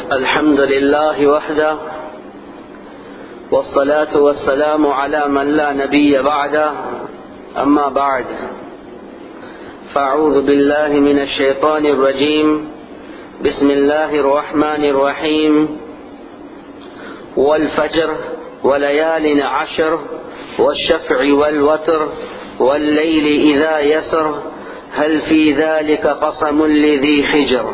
الحمد لله وحده والصلاة والسلام على من لا نبي بعده أما بعد فأعوذ بالله من الشيطان الرجيم بسم الله الرحمن الرحيم والفجر وليال عشر والشفع والوتر والليل إذا يسر هل في ذلك قسم لذي حجر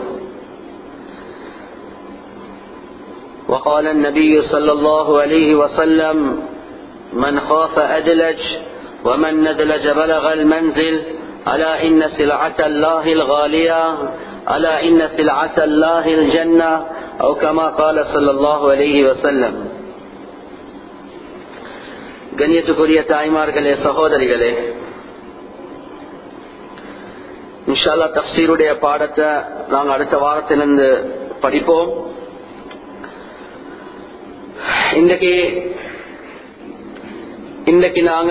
وقال النبي صلى الله عليه وسلم من خاف أدلج ومن ندلج بلغ المنزل ألا إن سلعة الله الغالية ألا إن سلعة الله الجنة أو كما قال صلى الله عليه وسلم கண்ணியத்துக்குரிய தாய்மார்களே சகோதரிகளே இன்ஷால்லா தப்சீருடைய பாடத்தை நாங்க அடுத்த வாரத்திலிருந்து படிப்போம் இன்னைக்கு இன்னைக்கு நாங்க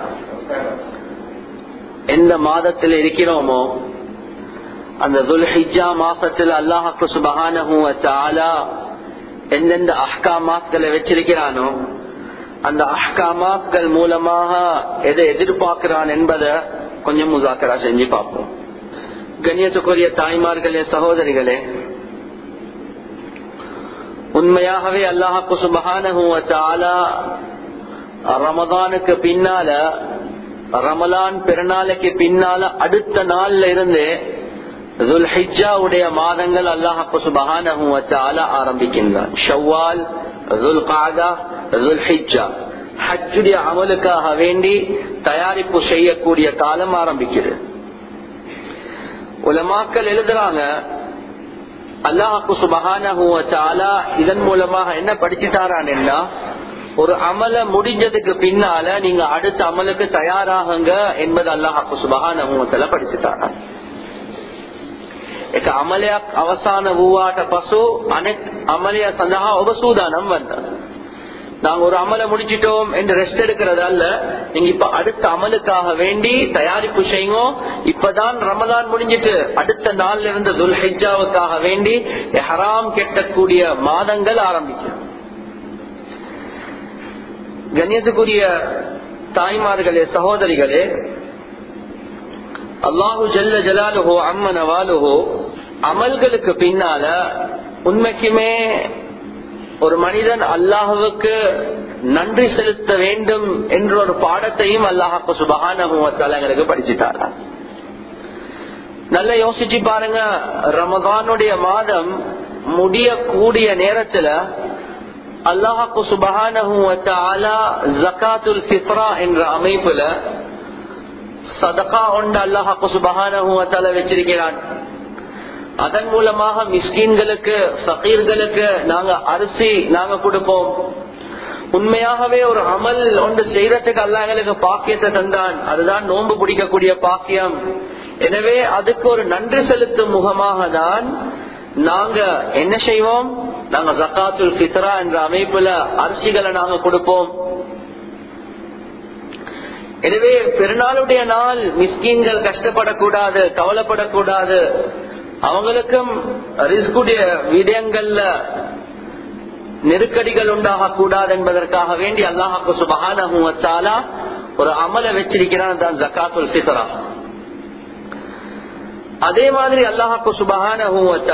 எந்த மாதத்தில் இருக்கிறோமோ அந்த துல்ஹிஜா மாசத்தில் அல்லாஹாக்கு சுபகானஹும் எந்தெந்த அஹ்காமாக்களை வச்சிருக்கிறானோ அந்த அஹ்காமாக்கள் மூலமாக எதை எதிர்பார்க்கிறான் என்பதை கொஞ்சம் முசாக்கரா செஞ்சு பார்ப்போம் கண்ணியத்துக்குரிய தாய்மார்களே சகோதரிகளே உண்மையாகவே அல்லாஹாக்கு சுபகான ரமதானுக்கு பின்னால ரமலான் பெருநாளைக்கு பின்னால அடுத்த நாள்ல இருந்து உடைய மாதங்கள் அல்லாஹாக்கு சுபகான ஆரம்பிக்கின்றான் ஷவ்வால் ஹஜ்ஜுடைய அமலுக்காக வேண்டி தயாரிப்பு செய்யக்கூடிய காலம் ஆரம்பிக்கிறது உலமாக்கள் எழுதுறாங்க அல்லாஹாக்கு சுபகான இதன் மூலமாக என்ன படிச்சுட்டாரான்னா ஒரு அமல முடிஞ்சதுக்கு பின்னால நீங்க அடுத்த அமலுக்கு தயாராகுங்க என்பது அல்லாஹாக்கு சுபகான படிச்சுட்டாரா එක අමලයක් අවසාන වූවාට පසු අනෙක් අමලය සඳහා ඔබ සූදානම් වන්න. நாங்க ஒரு அமல முடிச்சிட்டோம் என்று ரெஸ்ட் எடுக்கிறது அல்ல நீங்க இப்ப அடுத்த அமலுக்காக வேண்டி தயாரிப்பு செய்யுங்க இப்பதான் ரமதான் முடிஞ்சிட்டு அடுத்த நாள்ல இருந்து துல்ஹிஜாவுக்காக வேண்டி ஹராம் கெட்டக்கூடிய மாதங்கள் ஆரம்பிக்கும் கண்ணியத்துக்குரிய தாய்மார்களே சகோதரிகளே அல்லாஹு ஜல்ல ஜலாலுஹோ அம்மன் அவாலுஹோ அமல்களுக்கு பின்னால உண்மைக்குமே ஒரு மனிதன் அல்லாஹுவுக்கு நன்றி செலுத்த வேண்டும் என்ற ஒரு பாடத்தையும் அல்லாஹாக்கு சுபகான எங்களுக்கு படிச்சுட்டாரா நல்லா யோசிச்சு பாருங்க ரமதானுடைய மாதம் முடியக்கூடிய நேரத்துல அல்லாஹாக்கு சுபகான ஜக்காத்துல் ஃபித்ரா என்ற அமைப்புல சதகா ஒன்று அல்லாஹாக்கு சுபகான வச்சிருக்கிறான் அதன் மூலமாக மிஸ்கின்களுக்கு ஃபகீர்களுக்கு நாங்க அரிசி நாங்க கொடுப்போம் உண்மையாகவே ஒரு அமல் ஒன்று செய்யறதுக்கு அல்லாஹங்களுக்கு பாக்கியத்தை தந்தான் அதுதான் நோன்பு பிடிக்கக்கூடிய பாக்கியம் எனவே அதுக்கு ஒரு நன்றி செலுத்தும் முகமாக தான் நாங்க என்ன செய்வோம் நாங்க ஜக்காத்துல் ஃபித்ரா என்ற அமைப்புல அரிசிகளை நாங்க கொடுப்போம் எனவே பெருநாளுடைய நாள் மிஸ்கீன்கள் கஷ்டப்படக்கூடாது கவலைப்படக்கூடாது அவங்களுக்கும் ரிஸ்குடைய விடயங்கள்ல நெருக்கடிகள் உண்டாக கூடாது என்பதற்காக வேண்டி அல்லாஹாக்கு சுபகான ஒரு அமல வச்சிருக்கிறான் தான் ஜக்காத்துல் ஃபித்ரா அதே மாதிரி அல்லாஹாக்கு சுபகான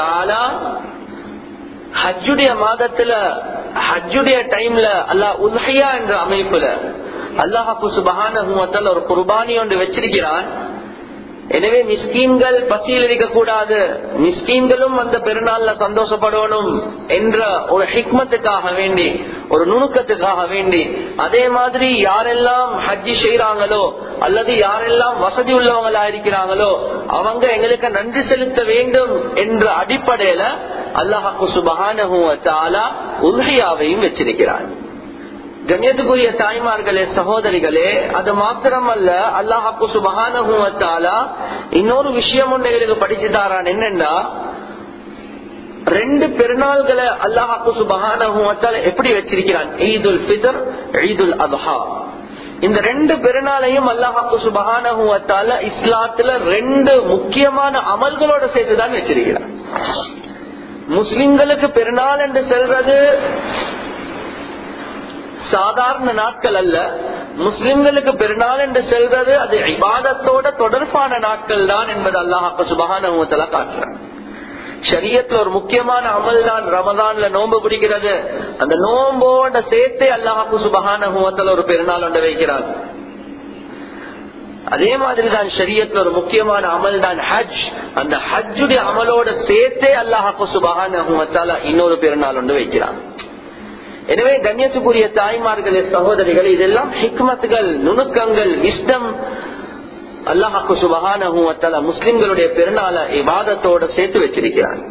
ஹஜ்ஜுடைய மாதத்துல ஹஜ்ஜுடைய டைம்ல அல்லாஹ் உல்ஹையா என்ற அமைப்புல அல்லாஹாக்கு சுபகான ஒரு குர்பானி ஒன்று வச்சிருக்கிறான் எனவே மிஸ்கீன்கள் பசியில் இருக்கக்கூடாது மிஸ்கீன்களும் அந்த பெருநாள்ல சந்தோஷப்படணும் என்ற ஒரு ஹிக்மத்துக்காக வேண்டி ஒரு நுணுக்கத்துக்காக வேண்டி அதே மாதிரி யாரெல்லாம் ஹஜ்ஜி செய்யறாங்களோ அல்லது யாரெல்லாம் வசதி உள்ளவங்களா இருக்கிறாங்களோ அவங்க எங்களுக்கு நன்றி செலுத்த வேண்டும் என்ற அடிப்படையில அல்லாஹாக்கு சுபகான உல்ஹியாவையும் வச்சிருக்கிறார் கண்ணியத்துக்குரிய தாய்மார்களே சகோதரிகளே அது மாத்திரமல்ல அல்லாஹாக்கு சுபகான இன்னொரு விஷயம் ஒன்று எங்களுக்கு படிச்சுட்டாரான் என்னன்னா ரெண்டு பெருநாள்களை அல்லாஹாக்கு சுபகான எப்படி வச்சிருக்கிறான் ஈதுல் ஃபிதர் ஈதுல் அத்ஹா இந்த ரெண்டு பெருநாளையும் அல்லாஹாக்கு சுபகான இஸ்லாத்துல ரெண்டு முக்கியமான அமல்களோட சேர்த்துதான் வச்சிருக்கிறான் முஸ்லிம்களுக்கு பெருநாள் என்று செல்றது சாதாரண நாட்கள் அல்ல முஸ்லிம்களுக்கு பெருநாள் என்று செல்வது அது இபாதத்தோட தொடர்பான நாட்கள் தான் என்பது அல்லாஹ் சுபகான காட்டுறான் ஷரியத்துல ஒரு முக்கியமான அமல் தான் ரமதான்ல நோன்பு பிடிக்கிறது அந்த நோம்போட சேர்த்தே அல்லாஹாக்கு சுபகான ஒரு பெருநாள் ஒன்று வைக்கிறார் அதே மாதிரிதான் ஷரியத்துல ஒரு முக்கியமான அமல் தான் ஹஜ் அந்த ஹஜ்ஜுடைய அமலோட சேர்த்தே அல்லாஹாக்கு சுபகான இன்னொரு பெருநாள் ஒன்று வைக்கிறான் எனவே கண்ணியத்துக்குரிய தாய்மார்களே சகோதரிகள் இதெல்லாம் ஹிக்மத்துகள் நுணுக்கங்கள் இஷ்டம் அல்லாஹாக்கு சுபகான முஸ்லிம்களுடைய பெருநாள இவாதத்தோட சேர்த்து வச்சிருக்கிறான்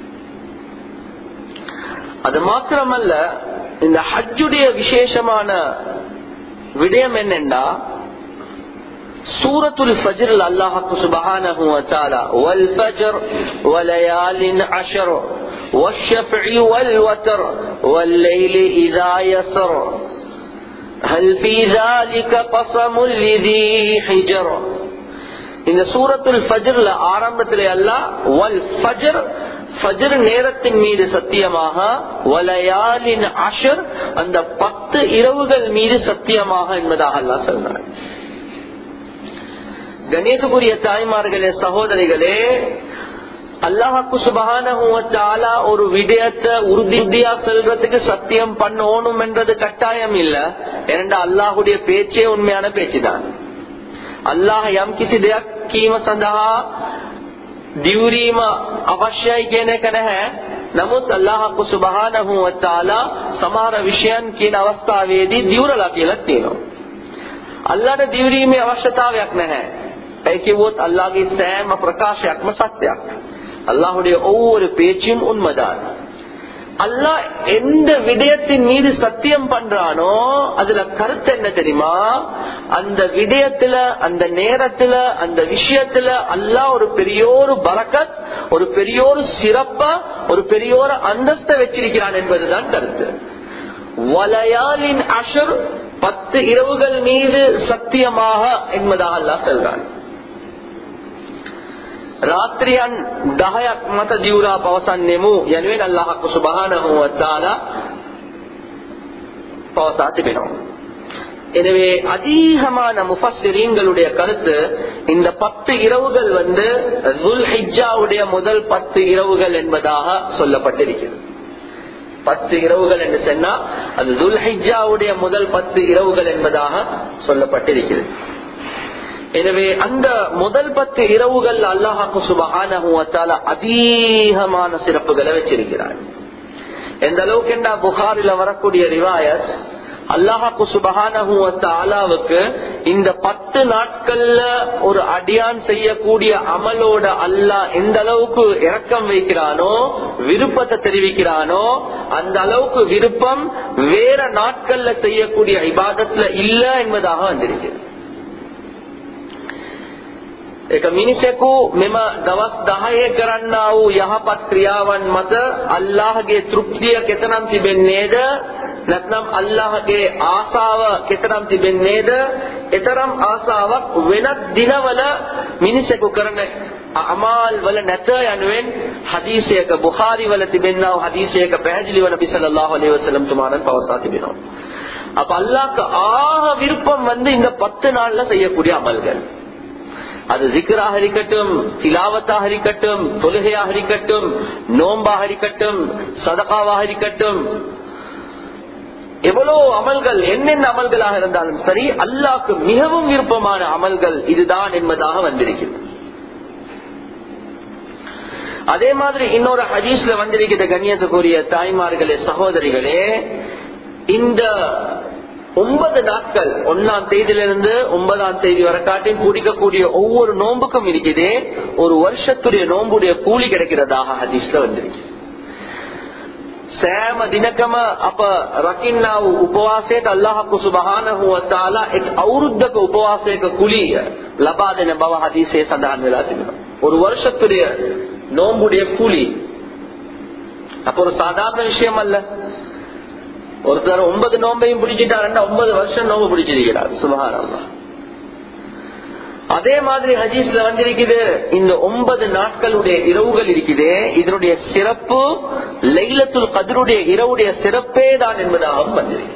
அது மாத்திரமல்ல இந்த ஹஜ்ஜுடைய விசேஷமான விடயம் என்னன்னா சூரத்துல் ஃபஜ்ரில் அல்லாஹாக்கு சுபஹானஹு வ தஆலா வல் ஃபஜ்ர் வ லயாலின் அஷர் والشفع والوتر والليل إذا يسر هل في ذلك قسم لذي حجر இந்த சூரத்துல் ஃபஜ்ர்ல ஆரம்பத்திலே அல்லாஹ் வல் ஃபஜ்ர் ஃபஜ்ர் நேரத்தின் மீது சத்தியமாக வலயாலின் அஷர் அந்த பத்து இரவுகள் மீது சத்தியமாக என்பதாக அல்லாஹ் சொல்றார் கணேசபுரிய தாய்மார்களே சகோதரிகளே அல்லாஹாக்கு சுபகான ஒரு விடயத்தை உறுதியா செல்றதுக்கு சத்தியம் பண்ணணும் என்றது கட்டாயம் இல்ல ஏனென்றா அல்லாஹுடைய பேச்சே உண்மையான பேச்சுதான் අල්ලාහ යම් කිසි දෙයක් කීම සඳහා දිවුරීම අවශ්‍යයි කියන එක නැහැ. නමුත් අල්ලාහ සුබ්හානහු වතාලා සමහර විෂයන් කියන අවස්ථාවේදී දිවුරලා කියලා තියෙනවා. අල්ලාහට දිවුරීමේ අවශ්‍යතාවයක් නැහැ. ඒ කිව්වොත් අල්ලාහගේ සෑම ප්‍රකාශයක්ම සත්‍යයක්. அல்லாஹுடைய ஒவ்வொரு பேச்சும் உண்மைதான் அல்லாஹ் எந்த விடயத்தின் மீது சத்தியம் பண்றானோ அதுல கருத்து என்ன தெரியுமா அந்த விடயத்துல அந்த நேரத்துல அந்த விஷயத்துல அல்லாஹ் ஒரு பெரியோரு பரக்கத் ஒரு பெரியோரு சிறப்பா ஒரு பெரியோரு அந்தஸ்த வச்சிருக்கிறான் என்பதுதான் கருத்து வலயாலின் அஷர் பத்து இரவுகள் மீது சத்தியமாக என்பதாக அல்லாஹ் சொல்றான் රාත්‍රියන් 10ක් මත දිවුරා පවසන්නෙමු යනුවෙන් අල්ලාහ් සුබ්හානහු වතාලා පවසා තිබෙනවා. எனவே அதிகமான முஃபஸ்ஸிரீன்களுடைய கருத்து இந்த பத்து இரவுகள் வந்து துல்ஹிஜ்ஜாவுடைய முதல் பத்து இரவுகள் என்பதாக சொல்லப்பட்டிருக்கிறது பத்து இரவுகள் என்று சொன்னா அது துல்ஹிஜ்ஜாவுடைய முதல் பத்து இரவுகள் என்பதாக சொல்லப்பட்டிருக்கிறது எனவே அந்த முதல் பத்து இரவுகள் அல்லாஹாக்கு சுபகான அதிகமான சிறப்புகளை வச்சிருக்கிறார் எந்த அளவுக்கு என்றா புகாரில வரக்கூடிய ரிவாயத் அல்லாஹாக்கு சுபகானவுக்கு இந்த பத்து நாட்கள்ல ஒரு அடியான் செய்யக்கூடிய அமலோட அல்லாஹ் எந்த அளவுக்கு இரக்கம் வைக்கிறானோ விருப்பத்தை தெரிவிக்கிறானோ அந்த அளவுக்கு விருப்பம் வேற நாட்கள்ல செய்யக்கூடிய இபாதத்துல இல்ல என்பதாக வந்திருக்கிறது එක මිනිසෙකු මෙම දවස් 10 කරන්නා වූ යහපත් ක්‍රියාවන් මත අල්ලාහගේ තෘප්තිය කෙතරම් තිබෙන්නේද නැත්නම් අල්ලාහගේ ආසාව කෙතරම් තිබෙන්නේද එතරම් ආසාවක් වෙනත් දිනවල මිනිසෙකු කරන අමාල් වල නැත යනුවෙන් හදීසයක බුඛාරි වල තිබෙනා වූ හදීසයක පැහැදිලිව නබි සල්ලල්ලාහු අලයිහි වසල්லம் තුමාණන් පවසා තිබෙනවා அப்ப அல்லாஹ்க்கு ஆக விருப்பம் வந்து இந்த பத்து நாள்ல செய்யக்கூடிய அமல்கள் அது ஜிக்கராக இருக்கட்டும் திலாவத்தாக இருக்கட்டும் தொழுகையாக இருக்கட்டும் நோம்பாக இருக்கட்டும் சதகாவாக இருக்கட்டும் எவ்வளவு அமல்கள் என்னென்ன அமல்களாக இருந்தாலும் சரி அல்லாக்கு மிகவும் விருப்பமான அமல்கள் இதுதான் என்பதாக வந்திருக்கிறது அதே மாதிரி இன்னொரு ஹதீஸ்ல வந்திருக்கிற கண்ணியத்துக்குரிய தாய்மார்களே சகோதரிகளே இந்த ஒன்பது நாட்கள் ஒன்னாம் தேதியிலிருந்து ஒன்பதாம் தேதி வரை காட்டியும் குடிக்கக்கூடிய ஒவ்வொரு நோன்புக்கும் இருக்குது ஒரு வருஷத்துடைய நோன்புடைய கூலி கிடைக்கிறதாக ஹதீஸ்ல வந்திருக்கு සෑම දිනකම අප රකින්නා වූ උපවාසයට අල්ලාහ්කු සුබ්හානහු වතාලා එක් අවුරුද්දක උපවාසයක කුලිය ලබා දෙන බව හදීසේ සඳහන් වෙලා තිබෙනවා. ஒரு வருஷத்துடைய நோம்புடைய கூலி அப்ப ஒரு சாதாரண விஷயம் அல்ல ஒருத்தர் ஒன்பது நோம்பையும் பிடிச்சிட்டாருன்னா ஒன்பது வருஷம் நோம்பு பிடிச்சிருக்கிறார் சுபகாரம் அதே மாதிரி ஹதீஸ்ல வந்திருக்குது இந்த ஒன்பது நாட்களுடைய இரவுகள் இருக்குது இதனுடைய சிறப்பு லைலத்துல் கதருடைய இரவுடைய சிறப்பே தான் என்பதாகவும் வந்திருக்கு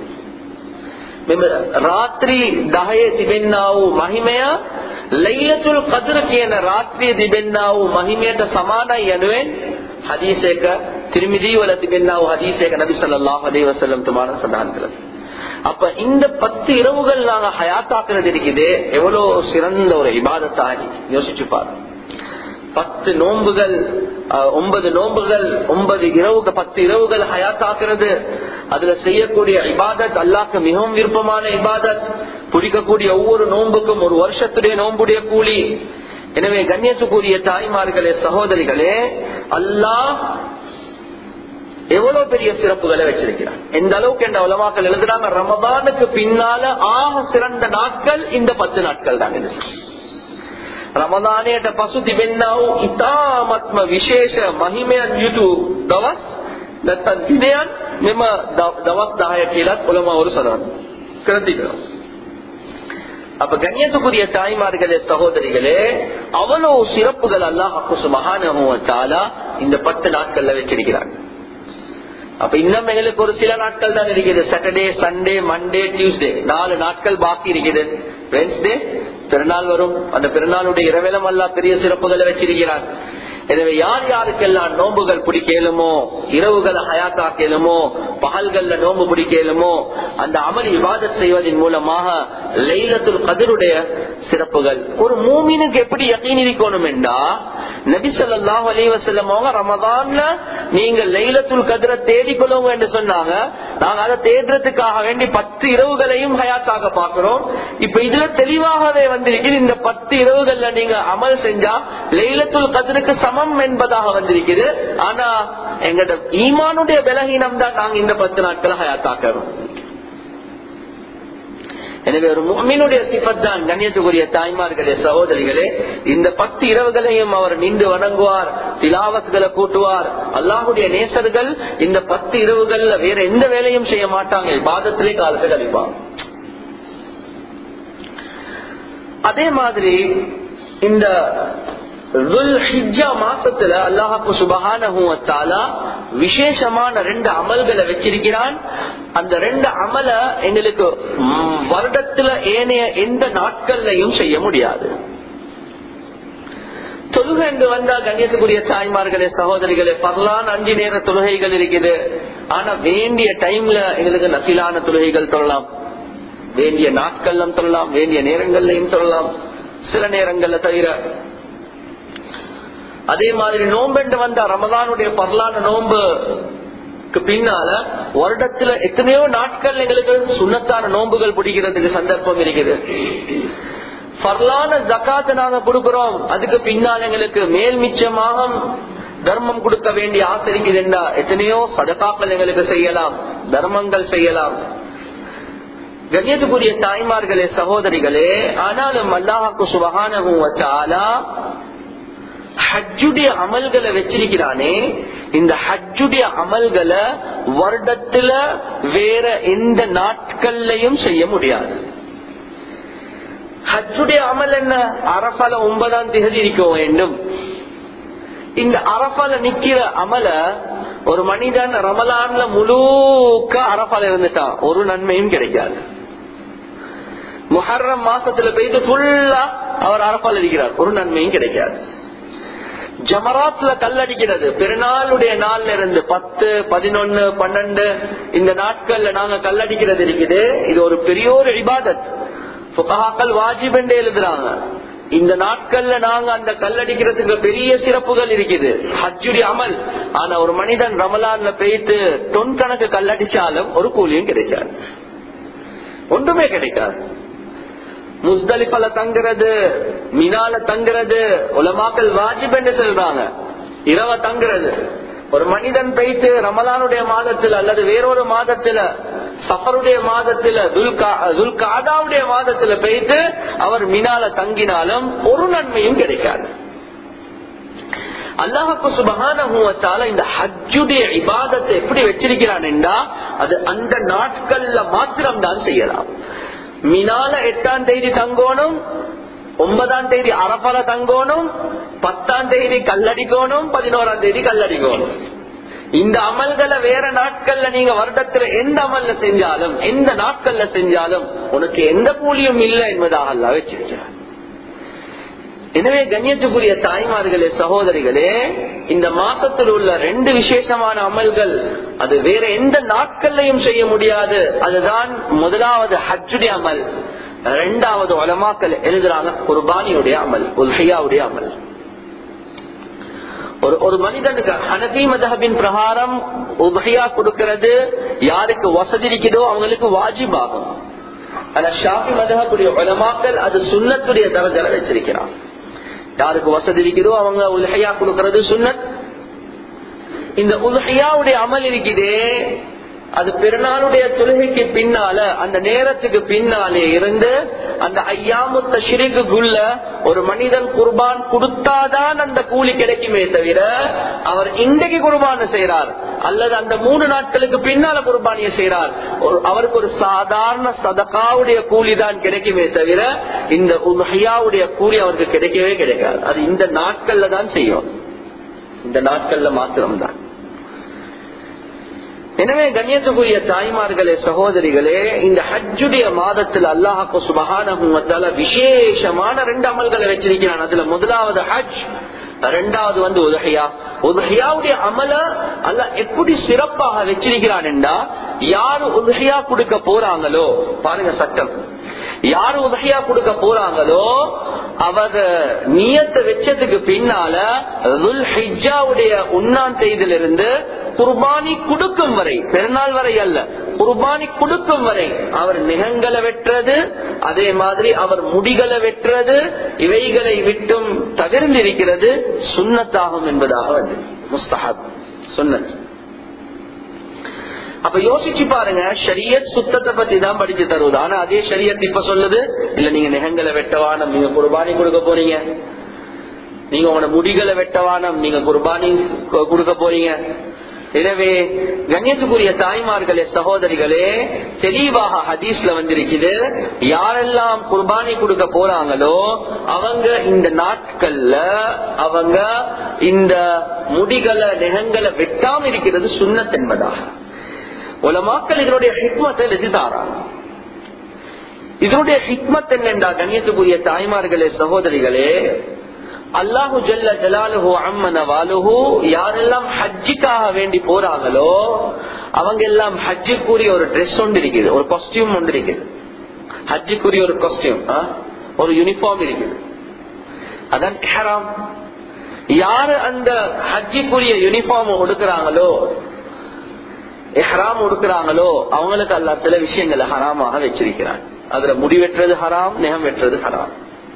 ರಾತ್ರಿ ದಹೆ ತಿಬೆನ್ನಾವು ಮಹಿಮೆಯ ಲೈಲತುಲ್ ಕದ್ರ කියන ರಾತ್ರಿ තිබෙන්නාವು මහිමයට සමානයි යනුවෙන් හදීසයක තිරමිදී වල තිබෙන්නාவு හදීසයක நபி ஸல்லல்லாஹு அலைஹி வஸல்லம் துமான சදාன் කළා அப்ப இந்த பத்து இரவுகள் நாங்க ஹயாத்தாக்குறது இருக்குது எவ்வளவு சிறந்த ஒரு இபாதத்தாகி யோசிச்சு பாருங்க பத்து நோன்புகள் ஒன்பது நோன்புகள் ஒன்பது இரவுகள் பத்து இரவுகள் ஹயாத்தாக்குறது அதுல செய்யக்கூடிய இபாதத் அல்லாக்கு மிகவும் விருப்பமான இபாதத் பிடிக்கக்கூடிய ஒவ்வொரு நோன்புக்கும் ஒரு வருஷத்துடைய நோன்புடைய கூலி எனவே கண்ணியத்துக்குரிய தாய்மார்களே சகோதரிகளே அல்லாஹ் எவ்வளவு பெரிய சிறப்புகளை வச்சிருக்கிறார் எந்த அளவுக்கு என்ற உலமாக்கள் எழுதுறாங்க ரமதானுக்கு பின்னால ஆக சிறந்த நாட்கள் இந்த பத்து நாட்கள் தான் என்று රමදානයට පසු තිබෙන්නා වූ ඉතාමත්ම විශේෂ මහිමයන් යුතු දවස් නැත්නම් දිනයන් මෙම දවස් 10 කියලත් උලමවරු සඳහන් කර තිබෙනවා. அப்ப கண்ணியத்துக்குரிய தாய்மார்களே சகோதரிகளே அவ்வளவு சிறப்புகள் அல்லாஹ் சுபஹானா இந்த பத்து நாட்கள்ல வச்சிருக்கிறாங்க அப்ப இன்னும் எங்களுக்கு ஒரு சில நாட்கள் தான் இருக்குது சாட்டர்டே சண்டே மண்டே டியூஸ்டே நாலு நாட்கள் பாக்கி இருக்குது வென்ஸ்டே பெருநாள் வரும் அந்த பெருநாளுடைய இரவிலம் அல்ல பெரிய சிறப்புகளை வச்சிருக்கிறார் எனவே யார் யாருக்கெல்லாம் நோன்புகள் பிடிக்கலுமோ இரவுகளை ஹயாத்தாக்கலுமோ பகல்கள்ல நோன்பு பிடிக்கலுமோ அந்த அமல் விவாதம் செய்வதன் மூலமாக லைலத்துல் கதிருடைய சிறப்புகள் ஒரு மூமினுக்கு எப்படி யக்கீன் இருக்கணும் என்றா நபி சொல்லாஹ் அலி வசல்லம் அவங்க ரமதான்ல நீங்க லைலத்துல் கதிரை தேடிக்கொள்ளுங்க என்று சொன்னாங்க நாங்க அதை தேடுறதுக்காக வேண்டி பத்து இரவுகளையும் ஹயாத்தாக பாக்குறோம் இப்ப இதுல தெளிவாகவே வந்திருக்குது இந்த பத்து இரவுகள்ல நீங்க அமல் செஞ்சா லைலத்துல் கதிருக்கு சமம் என்பதாக வந்திருக்குது ஆனா எங்கட ஈமானுடைய பலகீனம் தான் நாங்க இந்த பத்து நாட்களை ஹயாத்தாக்கிறோம் எனவே ஒரு முகமீனுடைய சிபத் தான் கண்ணியத்துக்குரிய தாய்மார்களே சகோதரிகளே இந்த பத்து இரவுகளையும் அவர் நின்று வணங்குவார் திலாவத்துகளை கூட்டுவார் அல்லாஹுடைய நேசர்கள் இந்த பத்து இரவுகள்ல வேற எந்த வேலையும் செய்ய மாட்டாங்க பாதத்திலே காலத்தை கழிப்பாங்க அதே மாதிரி இந்த மாசத்துல அல்லாஹாக்கு சுபகான விசேஷமான ரெண்டு அமல்களை வச்சிருக்கிறான் அந்த ரெண்டு அமல எங்களுக்கு வருடத்துல ஏனைய எந்த நாட்கள்லையும் செய்ய முடியாது தொழுகை என்று வந்தா கண்ணியத்துக்குரிய தாய்மார்களே சகோதரிகளே பரலான அஞ்சு நேர தொழுகைகள் இருக்குது ஆனா வேண்டிய டைம்ல எங்களுக்கு நசிலான தொழுகைகள் தொழலாம் வேண்டிய நாட்கள்லாம் தொழலாம் வேண்டிய நேரங்கள்லையும் தொழலாம் சில நேரங்கள்ல தவிர அதே மாதிரி நோம்பெண்டு வந்த ரமதானுடைய பரலான நோம்புக்கு பின்னால வருடத்துல எத்தனையோ நாட்கள் எங்களுக்கு சுண்ணத்தான நோன்புகள் பிடிக்கிறதுக்கு சந்தர்ப்பம் இருக்குது பரலான ஜக்காத்தை நாங்க கொடுக்கிறோம் அதுக்கு பின்னால் எங்களுக்கு மேல் மிச்சமாக தர்மம் கொடுக்க வேண்டிய ஆசை இருக்குது என்றா எத்தனையோ சதக்காக்கள் எங்களுக்கு செய்யலாம் தர்மங்கள் செய்யலாம் கண்ணியத்துக்குரிய தாய்மார்களே சகோதரிகளே ஆனாலும் அல்லாஹாக்கு சுபகானவும் வச்சாலா ஹஜ்ஜுடைய அமல்களை வச்சிருக்கிறானே இந்த ஹஜ்ஜுடைய அமல்களை வருடத்துல வேற எந்த நாட்கள்லையும் செய்ய முடியாது ஹஜ்ஜுடைய அமல் என்ன அரபால ஒன்பதாம் தேதி இருக்க வேண்டும் இந்த அரபால நிக்கிற அமல ஒரு மனிதன் ரமலான்ல முழுக்க அரபால இருந்துட்டான் ஒரு நன்மையும் கிடைக்காது முஹர்ரம் மாசத்துல போயிட்டு ஃபுல்லா அவர் அரபால் இருக்கிறார் ஒரு நன்மையும் கிடைக்காது ஜமராத்ல கல்லடிக்கிறது பெருநாளுடைய நாள்ல இருந்து பத்து பதினொன்னு பன்னெண்டு இந்த நாட்கள்ல நாங்க கல்லடிக்கிறது இருக்குது இது ஒரு பெரிய ஒரு இபாதத் புகாக்கள் வாஜிப் என்றே எழுதுறாங்க இந்த நாட்கள்ல நாங்க அந்த கல்லடிக்கிறதுக்கு பெரிய சிறப்புகள் இருக்குது ஹஜ்ஜுடி அமல் ஆனா ஒரு மனிதன் ரமலான்ல போயிட்டு தொன் கணக்கு கல்லடிச்சாலும் ஒரு கூலியும் கிடைக்காது ஒன்றுமே கிடைக்காது முஸ்தலிஃபல தங்குறது மினால தங்குறது உலமாக்கல் வாஜிப் என்று சொல்றாங்க இரவ தங்குறது ஒரு மனிதன் போயிட்டு ரமலானுடைய மாதத்துல அல்லது வேறொரு மாதத்துல சஃபருடைய மாதத்துல துல்காதாவுடைய மாதத்துல போயிட்டு அவர் மினால தங்கினாலும் ஒரு நன்மையும் கிடைக்காது அல்லாஹுக்கு சுபகான இந்த ஹஜ்ஜுடைய இபாதத்தை எப்படி வச்சிருக்கிறான் என்றா அது அந்த நாட்கள்ல மாத்திரம் தான் செய்யலாம் மினால எட்டாம் தேதி தங்கோணும் ஒன்பதாம் தேதி அரப்பால தங்கணும் பத்தாம் தேதி கல்லடிக்கணும் பதினோராம் தேதி கல்லடிக்கணும் இந்த அமல்களை வேற நாட்கள்ல நீங்க வருடத்துல எந்த அமல்ல செஞ்சாலும் எந்த நாட்கள்ல செஞ்சாலும் உனக்கு எந்த கூலியும் இல்லை என்பதாக அல்ல வச்சிருக்கிறார் எனவே கண்ணியத்துக்குரிய தாய்மார்களே சகோதரிகளே இந்த மாசத்தில் உள்ள ரெண்டு விசேஷமான அமல்கள் அது வேற எந்த நாட்கள்லையும் செய்ய முடியாது அதுதான் முதலாவது ஹஜ்ஜுடைய அமல் இரண்டாவது உலமாக்கள் எழுதுறாங்க குர்பானியுடைய அமல் உல்ஹையாவுடைய அமல் ஒரு ஒரு மனிதனுக்கு ஹனபி மதஹபின் பிரகாரம் உபகையா கொடுக்கிறது யாருக்கு வசதி இருக்குதோ அவங்களுக்கு வாஜிபாகும் ஆனா ஷாஃபி மதஹபுடைய உலமாக்கள் அது சுண்ணத்துடைய தரஜல வச்சிருக்கிறான் யாருக்கு வசதி இருக்குதோ அவங்க உலகையா கொடுக்கிறது சுண்ணத் இந்த உலகையாவுடைய அமல் இருக்குதே அது பெருநாளுடைய தொழுகைக்கு பின்னால அந்த நேரத்துக்கு பின்னாலே இருந்து அந்த ஐயாமுத்த ஷிரிக்குள்ள ஒரு மனிதன் குர்பான் கொடுத்தாதான் அந்த கூலி கிடைக்குமே தவிர அவர் இன்றைக்கு குர்பான செய்யறார் அல்லது அந்த மூணு நாட்களுக்கு பின்னால குர்பானிய செய்யறார் அவருக்கு ஒரு சாதாரண சதகாவுடைய கூலி தான் கிடைக்குமே தவிர இந்த உலகையாவுடைய கூலி அவருக்கு கிடைக்கவே கிடைக்காது அது இந்த நாட்கள்ல தான் செய்யும் இந்த நாட்கள்ல மாத்திரம்தான் எனவே கண்ணியத்துக்குரிய தாய்மார்களே சகோதரிகளே இந்த ஹஜ்ஜுடைய மாதத்தில் அல்லாஹாக்கு சுபகான விசேஷமான ரெண்டு அமல்களை வச்சிருக்கிறான் அதுல முதலாவது ஹஜ் ரெண்டாவது வந்து உதகையா உதகையாவுடைய அமல அல்ல எப்படி சிறப்பாக வச்சிருக்கிறான் என்றா யாரு உதகையா கொடுக்க போறாங்களோ பாருங்க சட்டம் யாரு உதகையா கொடுக்க போறாங்களோ அவர் நியத்தை வச்சதுக்கு பின்னால ஹிஜாவுடைய உண்ணான் செய்திலிருந்து குர்பானி கொடுக்கும் வரை பெருநாள் வரை அல்ல குர்பானி கொடுக்கும் வரை அவர் நிகங்களை வெட்டுறது அதே மாதிரி அவர் முடிகளை வெட்டுறது இவைகளை விட்டும் தவிர்ந்திருக்கிறது சுண்ணத்தாகும் என்பதாக வந்து முஸ்தஹப் சுன்னத் அப்ப யோசிச்சு பாருங்க ஷரியத் சுத்தத்தை பத்தி தான் படிச்சு தருவது ஆனா அதே ஷரியத் இப்ப சொல்லுது இல்ல நீங்க நிகங்களை வெட்டவானம் நீங்க குர்பானி கொடுக்க போறீங்க நீங்க உங்களோட முடிகளை வெட்டவானம் நீங்க குர்பானி கொடுக்க போறீங்க எனவே கண்ணியத்துக்குரிய தாய்மார்களே சகோதரிகளே தெளிவாக ஹதீஸ்ல வந்திருக்குது யாரெல்லாம் குர்பானி கொடுக்க போறாங்களோ அவங்க இந்த நாட்கள்ல அவங்க இந்த முடிகளை நெகங்களை வெட்டாம இருக்கிறது சுண்ணத் என்பதாக உலமாக்கள் இதனுடைய ஹிக்மத்தை எழுதிதாராங்க இதனுடைய ஹிக்மத் என்னென்றா கண்ணியத்துக்குரிய தாய்மார்களே சகோதரிகளே அல்லாஹு ஜல்ல ஜலாலுஹு அம்மன வாலுஹு யாரெல்லாம் ஹஜ்ஜிக்காக வேண்டி போறாங்களோ அவங்க எல்லாம் ஹஜ்ஜுக்குரிய ஒரு ட்ரெஸ் ஒன்று இருக்குது ஒரு காஸ்டியூம் ஒன்று இருக்குது ஹஜ்ஜுக்குரிய ஒரு காஸ்டியூம் ஒரு யூனிஃபார்ம் இருக்குது அதான் ஹராம் யாரு அந்த ஹஜ்ஜிக்குரிய யூனிஃபார்ம் கொடுக்கிறாங்களோ எஹராம் கொடுக்கிறாங்களோ அவங்களுக்கு அல்ல சில விஷயங்களை ஹராமாக வச்சிருக்கிறான் அதுல முடி வெட்டுறது ஹராம் நெகம் வெட்டுறது ஹராம்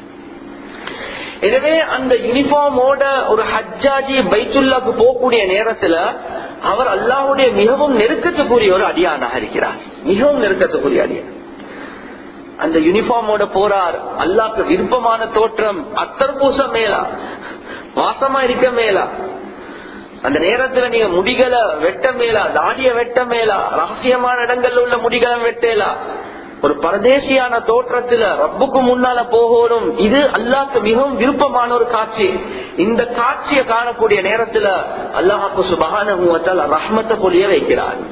எனவே அந்த யூனிஃபார்மோட ஒரு ஹஜ்ஜாஜி பைத்துல்லாக்கு போகக்கூடிய நேரத்துல அவர் அல்லாவுடைய மிகவும் நெருக்கத்துக்குரிய ஒரு அடியானாக இருக்கிறார் மிகவும் நெருக்கத்துக்குரிய அடியான் அந்த யூனிஃபார்மோட போறார் அல்லாக்கு விருப்பமான தோற்றம் அத்தர் பூச மேலா வாசமா இருக்க மேலா அந்த நேரத்துல நீங்க முடிகளை வெட்ட மேலா தாடிய வெட்ட மேலா ரகசியமான இடங்கள்ல உள்ள முடிகளை வெட்டேலா ஒரு பரதேசியான தோற்றத்துல ரப்புக்கு முன்னால போகணும் இது அல்லாக்கு மிகவும் விருப்பமான ஒரு காட்சி இந்த காட்சியை காணக்கூடிய நேரத்துல அல்லாஹாக்கு சுபகான ரஹ்மத்தை பொழிய வைக்கிறார்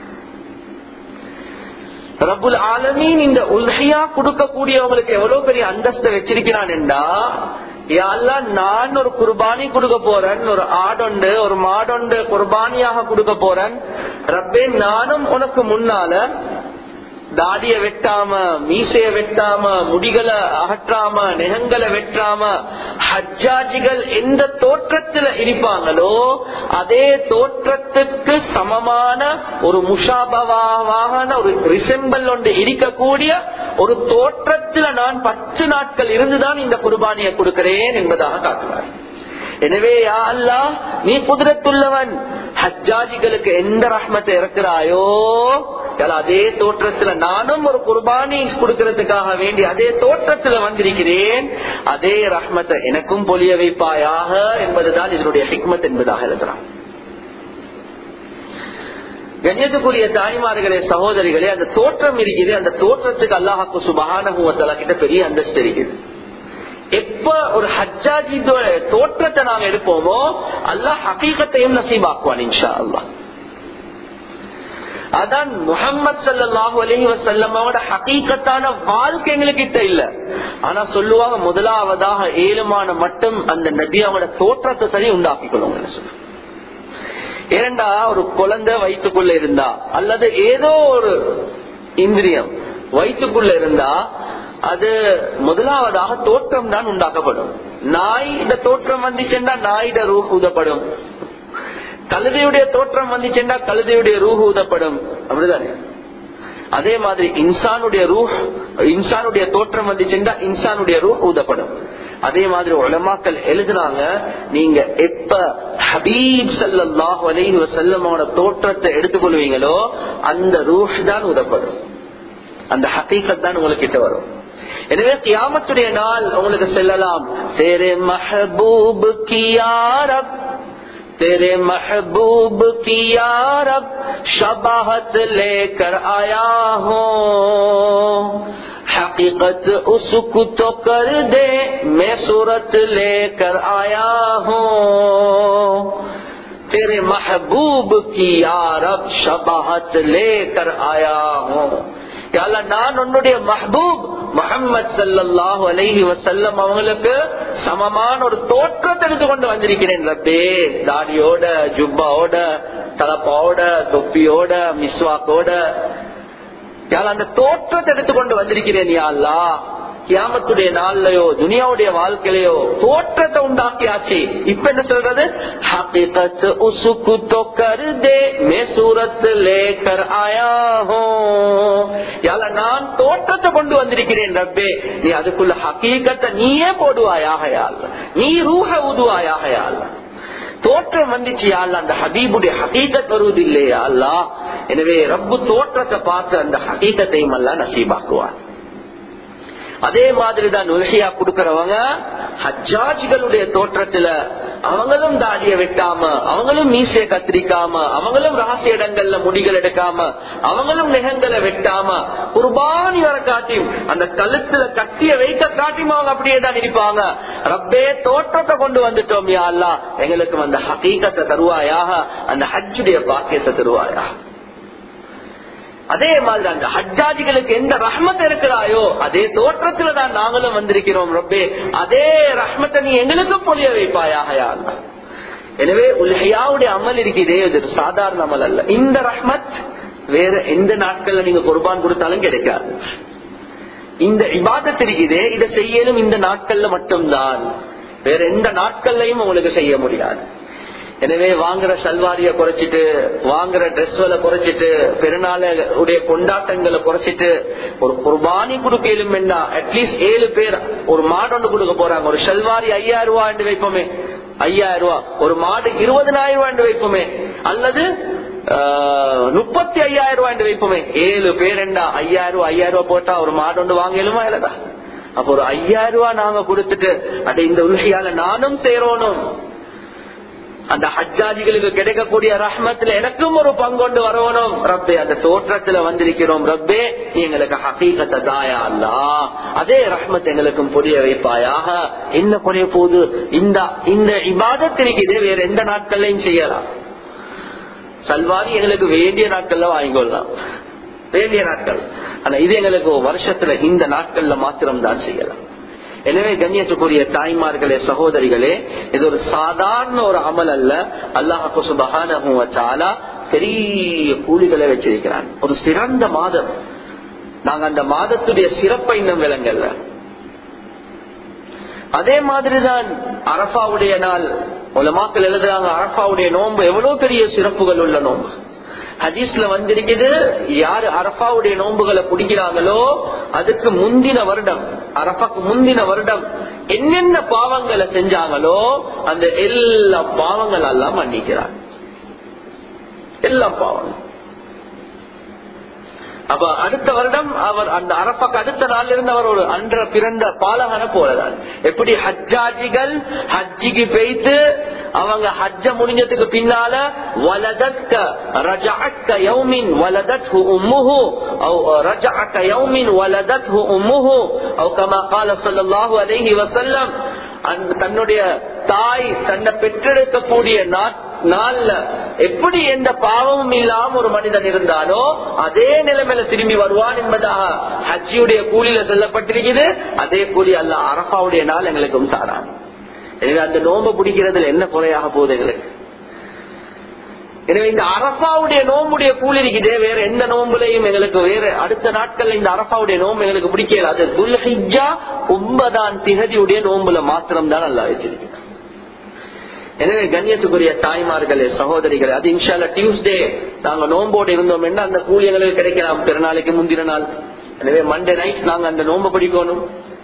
ரபுல் ஆலமீன் இந்த உல்ஹியா கொடுக்கக்கூடியவங்களுக்கு எவ்வளவு பெரிய அந்தஸ்தை வச்சிருக்கிறான் என்றா யாரெல்லாம் நான் ஒரு குர்பானி கொடுக்க போறேன் ஒரு ஆடொண்டு ஒரு மாடொண்டு குர்பானியாக கொடுக்க போறேன் ரப்பே நானும் உனக்கு முன்னால தாடிய வெட்டாம மீசைய வெட்டாம முடிகளை அகற்றாம நெகங்களை வெட்டாம ஹஜ்ஜாஜிகள் எந்த தோற்றத்துல இருப்பாங்களோ அதே தோற்றத்துக்கு சமமான ஒரு முஷாபவான ஒரு ரிசெம்பல் ஒன்று இருக்கக்கூடிய ஒரு தோற்றத்துல நான் பத்து நாட்கள் இருந்துதான் இந்த குர்பானியை கொடுக்கிறேன் என்பதாக காட்டுவார் எனவே யா அல்லா நீ குதிரத்துள்ளவன் ஹஜ்ஜாஜிகளுக்கு எந்த ரஹ்மத்தை இறக்குறாயோ அதே தோற்றத்துல நானும் ஒரு குர்பானி கொடுக்கறதுக்காக வேண்டி அதே தோற்றத்துல வந்திருக்கிறேன் அதே ரஹ்மத்தை எனக்கும் பொலிய வைப்பாயாக என்பதுதான் இதனுடைய ஹிக்மத் என்பதாக எழுதுறான் கண்ணியத்துக்குரிய தாய்மார்களே சகோதரிகளே அந்த தோற்றம் இருக்குது அந்த தோற்றத்துக்கு அல்லாஹாக்கு சுபகான கிட்ட பெரிய அந்தஸ்து இருக்குது எப்ப ஒரு ஹஜ்ஜாஜி தோற்றத்தை நாங்க எடுப்போமோ அல்லாஹ் ஹகீகத்தையும் நசீபாக்குவான் இன்ஷா அல்லாஹ் அதான் முகமது சல்லாஹூ அலஹி வசல்லமோட ஹகீக்கத்தான வாழ்க்கை எங்களுக்கு கிட்ட இல்ல ஆனா சொல்லுவாங்க முதலாவதாக ஏழுமான மட்டும் அந்த நபியாவோட தோற்றத்தை சரி உண்டாக்கிக்கொள்ளுங்க சொல்லுவாங்க இரண்டா ஒரு குழந்தை வயிற்றுக்குள்ள இருந்தா அல்லது ஏதோ ஒரு இந்திரியம் வயிற்றுக்குள்ள இருந்தா அது முதலாவதாக தோற்றம் தான் உண்டாக்கப்படும் நாய் இந்த தோற்றம் வந்துச்சுன்னா நாயிட ரூ ஊதப்படும் கழுதையுடைய தோற்றம் வந்துச்சுன்னா கழுதையுடைய ரூஹ் ஊதப்படும் அப்படிதானே அதே மாதிரி இன்சானுடைய ரூஹ் இன்சானுடைய தோற்றம் வந்துச்சுன்னா இன்சானுடைய ரூஹ் ஊதப்படும் அதே மாதிரி உலமாக்கள் எழுதுறாங்க நீங்க எப்ப ஹபீப் சல்லாஹ் அலைஹி வசல்லமோட தோற்றத்தை எடுத்துக்கொள்வீங்களோ அந்த ரூஹ் தான் உதப்படும் அந்த ஹக்கீக்கத் தான் உங்களுக்கு கிட்ட வரும் எனவே கியாமத்துடைய நாள் உங்களுக்கு செல்லலாம் தேரே மஹபூப் கியாரப் तेरे महबूब की यारब शबाहत लेकर आया हो हकीकत उसको तो कर दे मैं सूरत लेकर आया हूँ तेरे महबूब की यारब शबाहत लेकर आया हूँ நான் உன்னுடைய மஹபூப் முகமது சல்லாஹு அலஹி வசல்லம் அவங்களுக்கு சமமான ஒரு தோற்றத்தை எடுத்து கொண்டு வந்திருக்கிறேன் ரப்பே தாடியோட ஜுப்பாவோட தலப்பாவோட தொப்பியோட மிஸ்வாக்கோட அந்த தோற்றத்தை எடுத்துக்கொண்டு வந்திருக்கிறேன் யாழ்லா கியாமத்துடைய நாள்லயோ துனியாவுடைய வாழ்க்கையிலயோ தோற்றத்தை உண்டாக்கியாச்சு இப்ப என்ன சொல்றது ஹகீகத் உசுக்கு तो कर दे मैं सूरत लेकर आया हूँ நான் தோற்றத்தை கொண்டு வந்திருக்கிறேன் ரப்பே நீ அதுக்குள்ள ஹகீகத்தை நீயே போடுவாயாக யாழ் நீ ரூஹ உதுவாயாக யாழ் தோற்றம் வந்துச்சு யாழ்ல அந்த ஹபீபுடைய ஹகீகத் வருவது இல்லையா அல்லா எனவே ரப்பு தோற்றத்தை பார்த்து அந்த ஹகீகத்தையும் எல்லாம் நசீபாக்குவார் அதே மாதிரிதான் உலகையா கொடுக்கறவங்க ஹஜ்ஜாஜிகளுடைய தோற்றத்துல அவங்களும் தாடிய வெட்டாம அவங்களும் மீசைய கத்திரிக்காம அவங்களும் ரகசிய இடங்கள்ல முடிகள் எடுக்காம அவங்களும் நெகங்களை வெட்டாம குர்பானி வர காட்டியும் அந்த கழுத்துல கட்டிய வைக்க காட்டியும் அவங்க அப்படியே தான் இருப்பாங்க ரப்பே தோற்றத்தை கொண்டு வந்துட்டோம் யா அல்லா எங்களுக்கு அந்த ஹகீகத்தை தருவாயாக அந்த ஹஜ்ஜுடைய பாக்கியத்தை தருவாயா அதே மாதிரி அந்த ஹஜ்ஜாஜிகளுக்கு எந்த ரஹ்மத் இருக்கிறாயோ அதே தோற்றத்துல தான் நாங்களும் வந்திருக்கிறோம் ரப்பே அதே ரஹ்மத்தை நீ எங்களுக்கு பொழிய வைப்பாயாக எனவே உலகையாவுடைய அமல் இருக்குதே இது சாதாரண அமல் அல்ல இந்த ரஹ்மத் வேற எந்த நாட்கள்ல நீங்க குர்பான் கொடுத்தாலும் கிடைக்காது இந்த இபாதத் இருக்குதே இதை செய்யலும் இந்த நாட்கள்ல மட்டும்தான் வேற எந்த நாட்கள்லையும் உங்களுக்கு செய்ய முடியாது எனவே வாங்குற சல்வாரிய குறைச்சிட்டு வாங்குற ட்ரெஸ்களை குறைச்சிட்டு பெருநாள உடைய கொண்டாட்டங்களை குறைச்சிட்டு ஒரு குர்பானி கொடுக்கலும் என்ன அட்லீஸ்ட் ஏழு பேர் ஒரு மாடு ஒன்று கொடுக்க போறாங்க ஒரு சல்வாரி ஐயாயிரம் ரூபாய் வைப்போமே ஐயாயிரம் ரூபாய் ஒரு மாடு இருபதனாயிரம் ரூபாய் வைப்போமே அல்லது முப்பத்தி ஐயாயிரம் ரூபாய் வைப்போமே ஏழு பேர் என்ன ஐயாயிரம் ரூபாய் ஐயாயிரம் ரூபாய் போட்டா ஒரு மாடு ஒன்று வாங்கலுமா இல்லதா அப்ப ஒரு ஐயாயிரம் ரூபாய் நாங்க கொடுத்துட்டு அட இந்த உலகையால நானும் சேரணும் அந்த ஹஜ்ஜாஜிகளுக்கு கிடைக்கக்கூடிய ரஹ்மத்துல எனக்கும் ஒரு பங்கொண்டு வரணும் ரப்பே அந்த தோற்றத்துல வந்திருக்கிறோம் ரப்பே நீ எங்களுக்கு ஹகீகத்தை தாயா அல்லா அதே ரஹ்மத் எங்களுக்கும் புரிய வைப்பாயாக என்ன குறைய போது இந்த இந்த இபாதத்திற்கு இதே வேற எந்த நாட்கள்லையும் செய்யலாம் சல்வாரி எங்களுக்கு வேண்டிய நாட்கள்ல வாங்கிக்கொள்ளலாம் வேண்டிய நாட்கள் ஆனா இது எங்களுக்கு வருஷத்துல இந்த நாட்கள்ல மாத்திரம் தான் செய்யலாம் எனவே கண்ணியத்துக்குரிய தாய்மார்களே சகோதரிகளே இது ஒரு சாதாரண ஒரு அமல் அல்ல அல்லாஹு சுபகான பெரிய கூலிகளை வச்சிருக்கிறான் ஒரு சிறந்த மாதம் நாங்க அந்த மாதத்துடைய சிறப்பை இன்னும் விளங்கல்ல அதே மாதிரிதான் அரபாவுடைய நாள் உலமாக்கள் எழுதுறாங்க அரபாவுடைய நோன்பு எவ்வளவு பெரிய சிறப்புகள் உள்ள நோன்பு ஹதீஸ்ல வந்திருக்குது யாரு அரபாவுடைய நோன்புகளை பிடிக்கிறாங்களோ அதுக்கு முந்தின வருடம் அரபாக்கு முந்தின வருடம் என்னென்ன பாவங்களை செஞ்சாங்களோ அந்த எல்லா பாவங்கள் எல்லாம் மன்னிக்கிறார் எல்லா பாவங்கள் அப்ப அடுத்த வருடம் அவர் அந்த அரப்பாக்கு அடுத்த நாள்ல இருந்து அவர் ஒரு அன்ற பிறந்த பாலகன போலதான் எப்படி ஹஜ்ஜாஜிகள் ஹஜ்ஜிக்கு பெய்த்து அவங்க ஹஜ்ஜ முடிஞ்சதுக்கு பின்னால வலதத்க ரஜஅக்க யௌமின் வலதத்ஹு உம்முஹு அவ் ரஜஅக்க யௌமின் வலதத்ஹு உம்முஹு அவ் கமா قال ஸல்லல்லாஹு அலைஹி வஸல்லம் அந்த தன்னுடைய தாய் தன்னை பெற்றெடுக்கக்கூடிய நாள்ல எப்படி எந்த பாவமும் இல்லாம ஒரு மனிதன் இருந்தாலோ அதே நிலைமையில திரும்பி வருவான் என்பதாக ஹஜ்ஜியுடைய கூலியில சொல்லப்பட்டிருக்குது அதே கூலி அல்ல அரபாவுடைய நாள் எங்களுக்கும் தாரான் எனவே அந்த நோம்பு பிடிக்கிறதுல என்ன குறையாக போகுது எங்களுக்கு எனவே இந்த அரபாவுடைய நோம்புடைய கூலி இருக்குதே வேற எந்த நோம்புலையும் எங்களுக்கு வேற அடுத்த நாட்கள்ல இந்த அரபாவுடைய நோம்பு எங்களுக்கு பிடிக்கல அது துல்ஹிஜா ஒன்பதாம் திகதியுடைய நோம்புல மாத்திரம் தான் நல்லா வச்சிருக்கேன் எனவே கண்ணியத்துக்குரிய தாய்மார்களே சகோதரிகளே அது இன்ஷால்ல டியூஸ்டே நாங்க நோம்போடு இருந்தோம் என்ன அந்த கூலி எங்களுக்கு கிடைக்கலாம் பிறநாளைக்கு முந்தின நாள் எனவே மண்டே நைட் நாங்க அந்த நோம்பு படிக்கணும்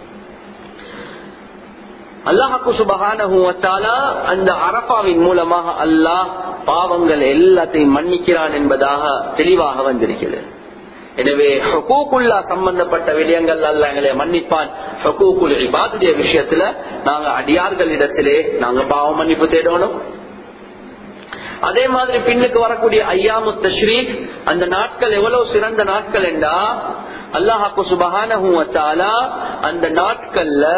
அல்லாஹாக்கு சுபகான அந்த அரபாவின் மூலமாக அல்லாஹ் பாவங்கள் எல்லாத்தையும் மன்னிக்கிறான் என்பதாக தெளிவாக வந்திருக்கிறது எனவே ஹக்கூக்குல்லா சம்பந்தப்பட்ட விடயங்கள் அல்ல எங்களை மன்னிப்பான் ஹக்கூக்குல் இபாதுடைய விஷயத்துல நாங்க அடியார்களிடத்திலே நாங்க பாவ மன்னிப்பு தேடணும் அதே மாதிரி பின்னுக்கு வரக்கூடிய ஐயாமு தஸ்ரீக் அந்த நாட்கள் எவ்வளவு சிறந்த நாட்கள் என்றா அல்லாஹாக்கு சுபகான அந்த நாட்கள்ல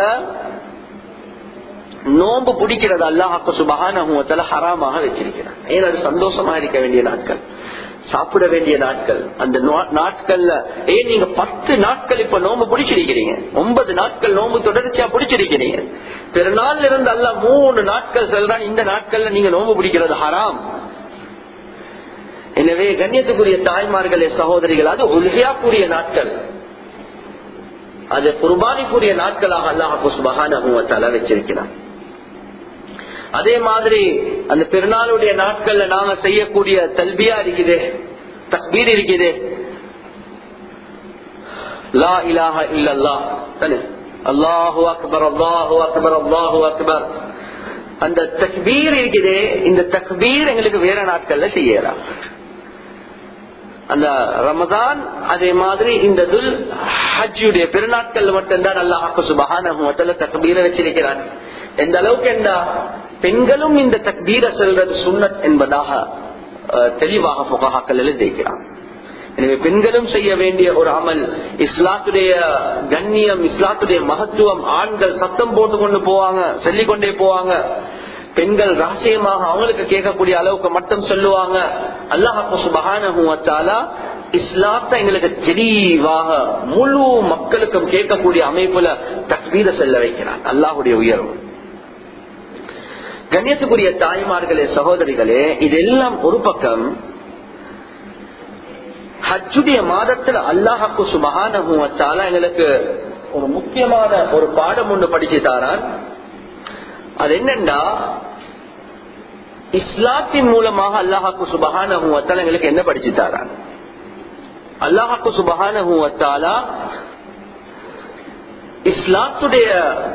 நோன்பு பிடிக்கிறது அல்லாஹாக்கு சுபகான ஹராமாக வச்சிருக்கிறார் ஏன் அது சந்தோஷமா இருக்க வேண்டிய நாட்கள் சாப்பிட வேண்டிய நாட்கள் அந்த நாட்கள்ல ஏன் நீங்க பத்து நாட்கள் இப்ப நோம்பு பிடிச்சிருக்கிறீங்க ஒன்பது நாட்கள் நோம்பு தொடர்ச்சியா பிடிச்சிருக்கிறீங்க பெருநாள்ல இருந்து அல்ல மூணு நாட்கள் செல்றான் இந்த நாட்கள்ல நீங்க நோம்பு பிடிக்கிறது ஹராம் எனவே கண்ணியத்துக்குரிய தாய்மார்களே சகோதரிகள் அது உலகையாக்குரிய நாட்கள் அது குர்பானிக்குரிய நாட்களாக அல்லாஹு சுபகான வச்சிருக்கிறான் அதே மாதிரி அந்த பெருநாளுடைய நாட்கள்ல நாங்க செய்யக்கூடிய தல்பியா இருக்குது தக்பீர் இருக்குது லா இலாஹ இல்லல்லா அல்லாஹு அக்பர் அல்லாஹு அக்பர் அல்லாஹு அக்பர் அந்த தக்பீர் இருக்குது இந்த தக்பீர் எங்களுக்கு வேற நாட்கள்ல செய்யலாம் அந்த ரமதான் அதே மாதிரி இந்த துல் ஹஜ்ஜுடைய பெருநாட்கள் மட்டும்தான் அல்லாஹு சுபகான தக்பீரை வச்சிருக்கிறான் எந்த அளவுக்கு என்றா பெண்களும் இந்த தக்பீர செல்றது சுண்ணத் என்பதாக தெளிவாக புகாக்கள் எழுதியிருக்கிறான் எனவே பெண்களும் செய்ய வேண்டிய ஒரு அமல் இஸ்லாத்துடைய கண்ணியம் இஸ்லாத்துடைய மகத்துவம் ஆண்கள் சத்தம் போட்டு கொண்டு போவாங்க சொல்லிக்கொண்டே போவாங்க பெண்கள் ரகசியமாக அவங்களுக்கு கேட்கக்கூடிய அளவுக்கு மட்டும் சொல்லுவாங்க அல்லாஹு சுபகான இஸ்லாத்தை எங்களுக்கு தெளிவாக முழு மக்களுக்கும் கேட்கக்கூடிய அமைப்புல தக்பீர செல்ல வைக்கிறான் அல்லாஹுடைய உயர்வு கண்ணியத்துக்குரிய தாய்மார்களே சகோதரிகளே இதெல்லாம் ஒரு பக்கம் ஹஜ்ஜுடைய மாதத்துல அல்லாஹாக்கு சுபகான எங்களுக்கு ஒரு முக்கியமான ஒரு பாடம் ஒன்று படிச்சு தாரான் அது என்னன்னா இஸ்லாத்தின் மூலமாக அல்லாஹாக்கு சுபகான எங்களுக்கு என்ன படிச்சு தாரான் அல்லாஹாக்கு சுபகான இஸ்லாத்துடைய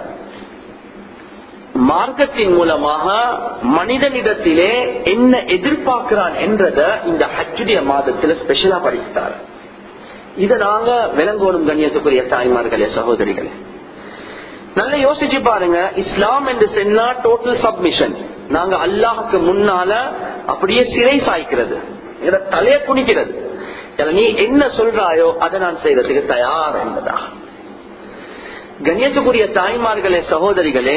மார்க்கத்தின் மூலமாக மனிதனிடத்திலே என்ன எதிர்பார்க்கிறான் என்றத இந்த ஹஜ்ஜுடைய மாதத்துல ஸ்பெஷலா படித்தார் இத நாங்க விளங்கோணும் கண்ணியத்துக்குரிய தாய்மார்களே சகோதரிகளே நல்லா யோசிச்சு பாருங்க இஸ்லாம் என்று சொன்னா டோட்டல் சப்மிஷன் நாங்க அல்லாஹுக்கு முன்னால அப்படியே சிறை சாய்க்கிறது தலைய குனிக்கிறது நீ என்ன சொல்றாயோ அதை நான் செய்யறதுக்கு தயார் என்பதா கண்ணியத்துக்குரிய தாய்மார்களே சகோதரிகளே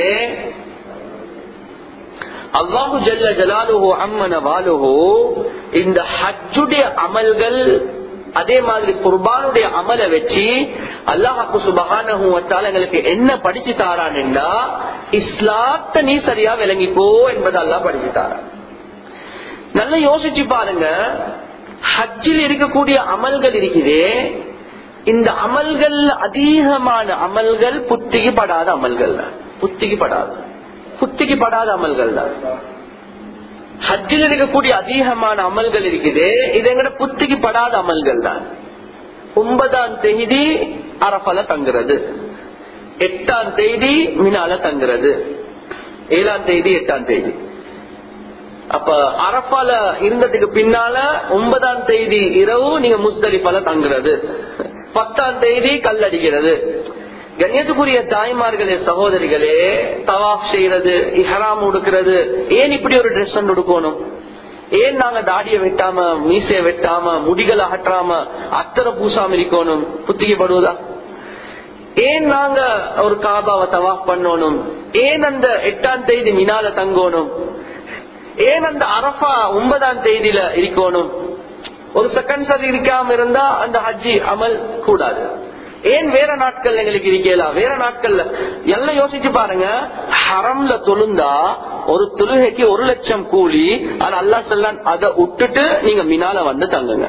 அல்லாஹு ஜல்ல ஜலாலுஹோ அம்மன வாலுஹோ இந்த ஹஜ்ஜுடைய அமல்கள் அதே மாதிரி குர்பானுடைய அமலை வச்சு அல்லாஹாக்கு சுபகான எங்களுக்கு என்ன படிச்சு தாரான்டா இஸ்லாத்த நீ சரியா விளங்கிப்போ என்பதை அல்லா படிச்சு தாரான் நல்லா யோசிச்சு பாருங்க ஹஜ்ஜில் இருக்கக்கூடிய அமல்கள் இருக்குதே இந்த அமல்கள் அதிகமான அமல்கள் புத்திக்கு படாத அமல்கள் தான் புத்திக்கு படாது புத்திக்கு படாத அமல்கள் தான் ஹஜ்ஜில் இருக்கக்கூடிய அதிகமான அமல்கள் இருக்குது இது எங்கட புத்திக்கு படாத அமல்கள் தான் ஒன்பதாம் தேதி அரபல தங்குறது எட்டாம் தேதி மினால தங்குறது ஏழாம் தேதி எட்டாம் தேதி அப்ப அரபால இருந்ததுக்கு பின்னால ஒன்பதாம் தேதி இரவு நீங்க முஸ்தலிஃபால தங்குறது பத்தாம் தேதி கல்லடிக்கிறது கண்ணியத்துக்குரிய தாய்மார்களே சகோதரிகளே தவாப் செய்யறது இஹராம் உடுக்கிறது ஏன் இப்படி ஒரு ட்ரெஸ் ஒன்று உடுக்கணும் ஏன் நாங்க தாடிய வெட்டாம மீசைய வெட்டாம முடிகளை அகற்றாம அத்தரை பூசாம இருக்கணும் புத்திக்கப்படுவதா ஏன் நாங்க ஒரு காபாவை தவாப் பண்ணணும் ஏன் அந்த எட்டாம் தேதி மினால தங்கணும் ஏன் அந்த அரபா ஒன்பதாம் தேதியில இருக்கணும் ஒரு செகண்ட் சரி இருக்காம இருந்தா அந்த ஹஜ்ஜி அமல் கூடாது ஏன் வேற நாட்கள் எங்களுக்கு இருக்கலாம் வேற நாட்கள்ல எல்லாம் யோசிச்சு பாருங்க ஹரம்ல தொழுந்தா ஒரு தொழுகைக்கு ஒரு லட்சம் கூலி ஆனா அல்லா சொல்லான் அதை விட்டுட்டு நீங்க மினால வந்து தங்குங்க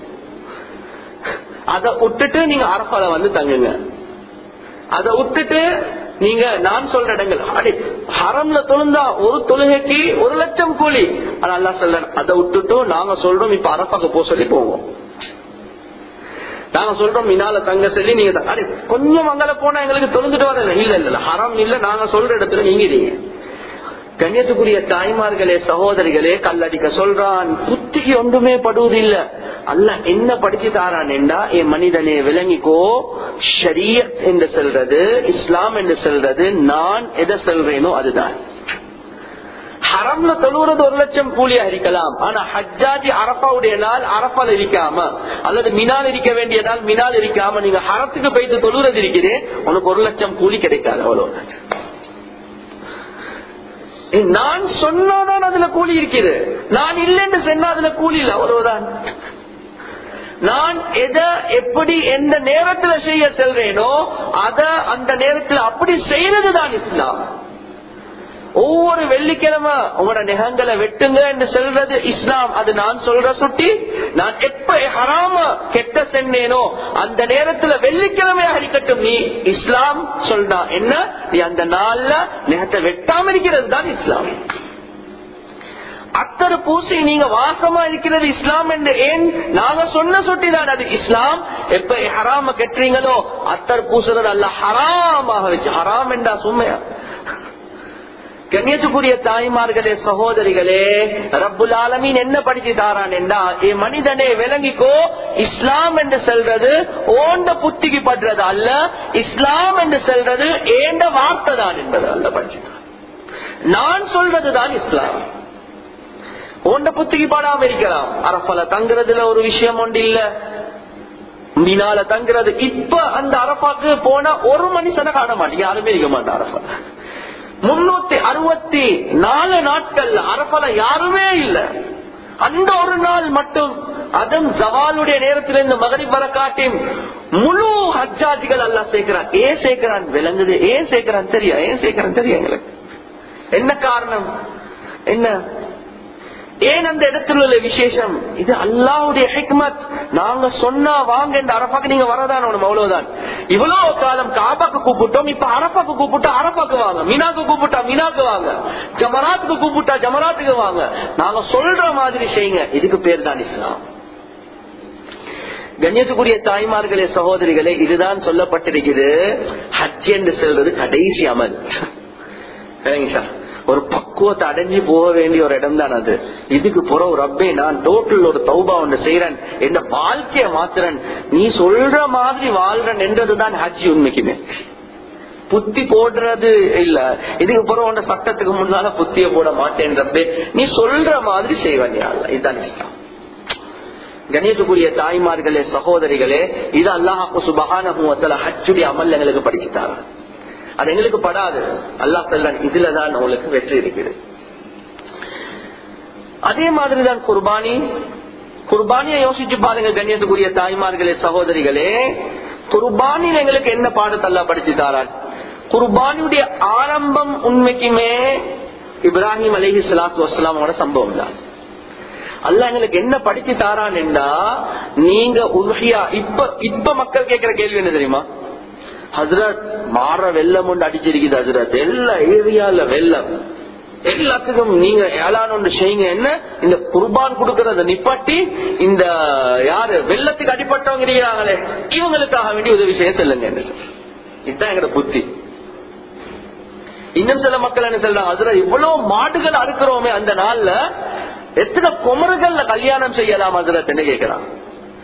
அதை விட்டுட்டு நீங்க அரபால வந்து தங்குங்க அதை விட்டுட்டு நீங்க நான் சொல்ற இடங்கள் அடி ஹரம்ல தொழுந்தா ஒரு தொழுகைக்கு ஒரு லட்சம் கூலி ஆனா அல்லா சொல்ல அதை விட்டுட்டு நாங்க சொல்றோம் இப்ப அரப்பாக்கு போக சொல்லி போவோம் நாங்க சொல்றோம் மினால தங்க சொல்லி நீங்க தங்க- அடி கொஞ்சம் அங்கல போனா எங்களுக்கு தொழுந்துட்டு வரல இல்ல இல்ல இல்ல ஹரம் இல்ல நாங்க சொல்ற இடத்துல நீங்க இருங்க கண்ணியத்துக்குரிய தாய்மார்களே சகோதரிகளே கல்லடிக்க சொல்றான் புத்திக்கு ஒன்றுமே படுவது இல்ல அல்ல என்ன படிச்சு தாரான் என்றா என் மனிதனே விளங்கிக்கோ ஷரியத் என்று சொல்றது இஸ்லாம் என்று சொல்றது நான் எதை சொல்றேனோ அதுதான் ஹரம்ல தொழுவது ஒரு லட்சம் கூலியா இருக்கலாம் ஆனா ஹஜ்ஜாஜி அரப்பாவுடைய நாள் அரப்பால் இருக்காம அல்லது மினால் இருக்க வேண்டிய நாள் மினால் இருக்காம நீங்க ஹரத்துக்கு போயிட்டு தொழுறது இருக்கிறேன் உனக்கு ஒரு லட்சம் கூலி கிடைக்காது அவ்வளவு நான் சொன்னாதான் அதுல கூலி இருக்குது நான் இல்லைன்னு சொன்னா அதுல கூலி இல்ல அவ்வளவுதான் நான் எதை எப்படி எந்த நேரத்துல செய்ய செல்றேனோ அத அந்த நேரத்துல அப்படி செய்யறதுதான் இஸ்லாம் ஒவ்வொரு வெள்ளிக்கிழமை உங்களோட நெகங்களை வெட்டுங்க என்று சொல்றது இஸ்லாம் அது நான் சொல்ற சுட்டி நான் எப்ப ஹராம கெட்ட சென்னேனோ அந்த நேரத்துல வெள்ளிக்கிழமையாக இருக்கட்டும் நீ இஸ்லாம் சொல்றா என்ன நீ அந்த நாள்ல நெகத்தை வெட்டாம இருக்கிறது தான் இஸ்லாம் அத்தர் பூசி நீங்க வாசமா இருக்கிறது இஸ்லாம் என்று ஏன் நாங்க சொன்ன சுட்டிதான் அது இஸ்லாம் எப்ப ஹராம கெட்டுறீங்களோ அத்தர் பூசுறது அல்ல ஹராமாக வச்சு ஹராம் என்றா சும்மையா கண்ணியத்துக்குரிய தாய்மார்களே சகோதரிகளே ரப்புல் ஆலமீன் என்ன படிச்சு தாரான் என்றா ஏ மனிதனே விளங்கிக்கோ இஸ்லாம் என்று சொல்றது ஓண்ட புத்திக்கு படுறது அல்ல இஸ்லாம் என்று சொல்றது ஏண்ட வார்த்தை தான் என்பது அல்ல படிச்சு நான் சொல்றதுதான் இஸ்லாம் ஓண்ட புத்திக்கு படாம இருக்கலாம் அரப்பல தங்குறதுல ஒரு விஷயம் ஒன்று இல்ல மீனால தங்குறது இப்ப அந்த அரப்பாக்கு போனா ஒரு மனுஷனை காண மாட்டீங்க யாருமே இருக்க மாட்டா அரப்பா முன்னூத்தி அறுபத்தி நாலு நாட்கள் அரப்பல யாருமே இல்ல அந்த ஒரு நாள் மட்டும் அதுவும் ஜவாலுடைய நேரத்தில் இந்த மகரி வர காட்டி முழு ஹஜ்ஜாஜிகள் அல்ல சேர்க்கிறான் ஏன் சேர்க்கிறான் விளங்குது ஏன் சேர்க்கிறான் தெரியா ஏன் சேர்க்கிறான் தெரியும் எங்களுக்கு என்ன காரணம் என்ன ஏன் அந்த இடத்துல உள்ள விசேஷம் இது அல்லாவுடைய ஹிக்மத் நாங்க சொன்னா வாங்க இந்த அரப்பாக்கு நீங்க வரதான் அவ்வளவுதான் இவ்வளவு காலம் காபாக்கு கூப்பிட்டோம் இப்ப அரப்பாக்கு கூப்பிட்டா அரப்பாக்கு வாங்க மீனாக்கு கூப்பிட்டா மீனாக்கு வாங்க ஜமராத்துக்கு கூப்பிட்டா ஜமராத்துக்கு வாங்க நாங்க சொல்ற மாதிரி செய்யுங்க இதுக்கு பேர் தான் இஸ்லாம் கண்ணியத்துக்குரிய தாய்மார்களே சகோதரிகளே இதுதான் சொல்லப்பட்டிருக்குது ஹஜ் என்று சொல்றது கடைசி அமல் சரிங்க சார் ஒரு பக்குவத்தை அடைஞ்சு போக வேண்டிய ஒரு இடம் தான் அது இதுக்கு புற ஒரு ரப்பே நான் டோட்டல் ஒரு தௌபா ஒன்று செய்யறேன் என் வாழ்க்கைய மாத்துறேன் நீ சொல்ற மாதிரி வாழ்றன் என்றதுதான் ஹஜ்ஜி உண்மைக்குமே புத்தி போடுறது இல்ல இதுக்கு புறம் உண்ட சட்டத்துக்கு முன்னால புத்திய போட மாட்டேன் ரப்பே நீ சொல்ற மாதிரி செய்வன் இதுதான் இஸ்லாம் கணேசக்குரிய தாய்மார்களே சகோதரிகளே இது அல்லாஹாக்கு சுபகான ஹஜ்ஜுடைய அமல் எங்களுக்கு படிச்சுட்டாங்க அது எங்களுக்கு படாது அல்லா செல்லான் இதுலதான் உங்களுக்கு வெற்றி இருக்குது அதே மாதிரிதான் குர்பானி குர்பானியை யோசிச்சு பாருங்க கண்ணியத்துக்குரிய தாய்மார்களே சகோதரிகளே குர்பானியில் எங்களுக்கு என்ன பாடத்தல்லா படிச்சு தாரான் குர்பானியுடைய ஆரம்பம் உண்மைக்குமே இப்ராஹிம் அலஹி சலாத்து வசலாமோட சம்பவம் தான் அல்ல எங்களுக்கு என்ன படிச்சு தாரான் என்றா நீங்க உல்ஹியா இப்ப இப்ப மக்கள் கேட்கிற கேள்வி என்ன தெரியுமா ஹசரத் மாற வெள்ளம் ஒன்று அடிச்சிருக்குது ஹசரத் எல்லா ஏரியால வெள்ளம் எல்லாத்துக்கும் நீங்க ஏழான் ஒன்று செய்யுங்க என்ன இந்த குர்பான் கொடுக்கறத நிப்பாட்டி இந்த யாரு வெள்ளத்துக்கு அடிப்பட்டவங்க இருக்கிறாங்களே இவங்களுக்காக வேண்டி உதவி செய்ய செல்லுங்க இதுதான் எங்களோட புத்தி இன்னும் சில மக்கள் என்ன சொல்றாங்க அதுல இவ்வளவு மாடுகள் அறுக்கிறோமே அந்த நாள்ல எத்தனை குமர்கள்ல கல்யாணம் செய்யலாம் அதுல என்ன கேட்கிறான்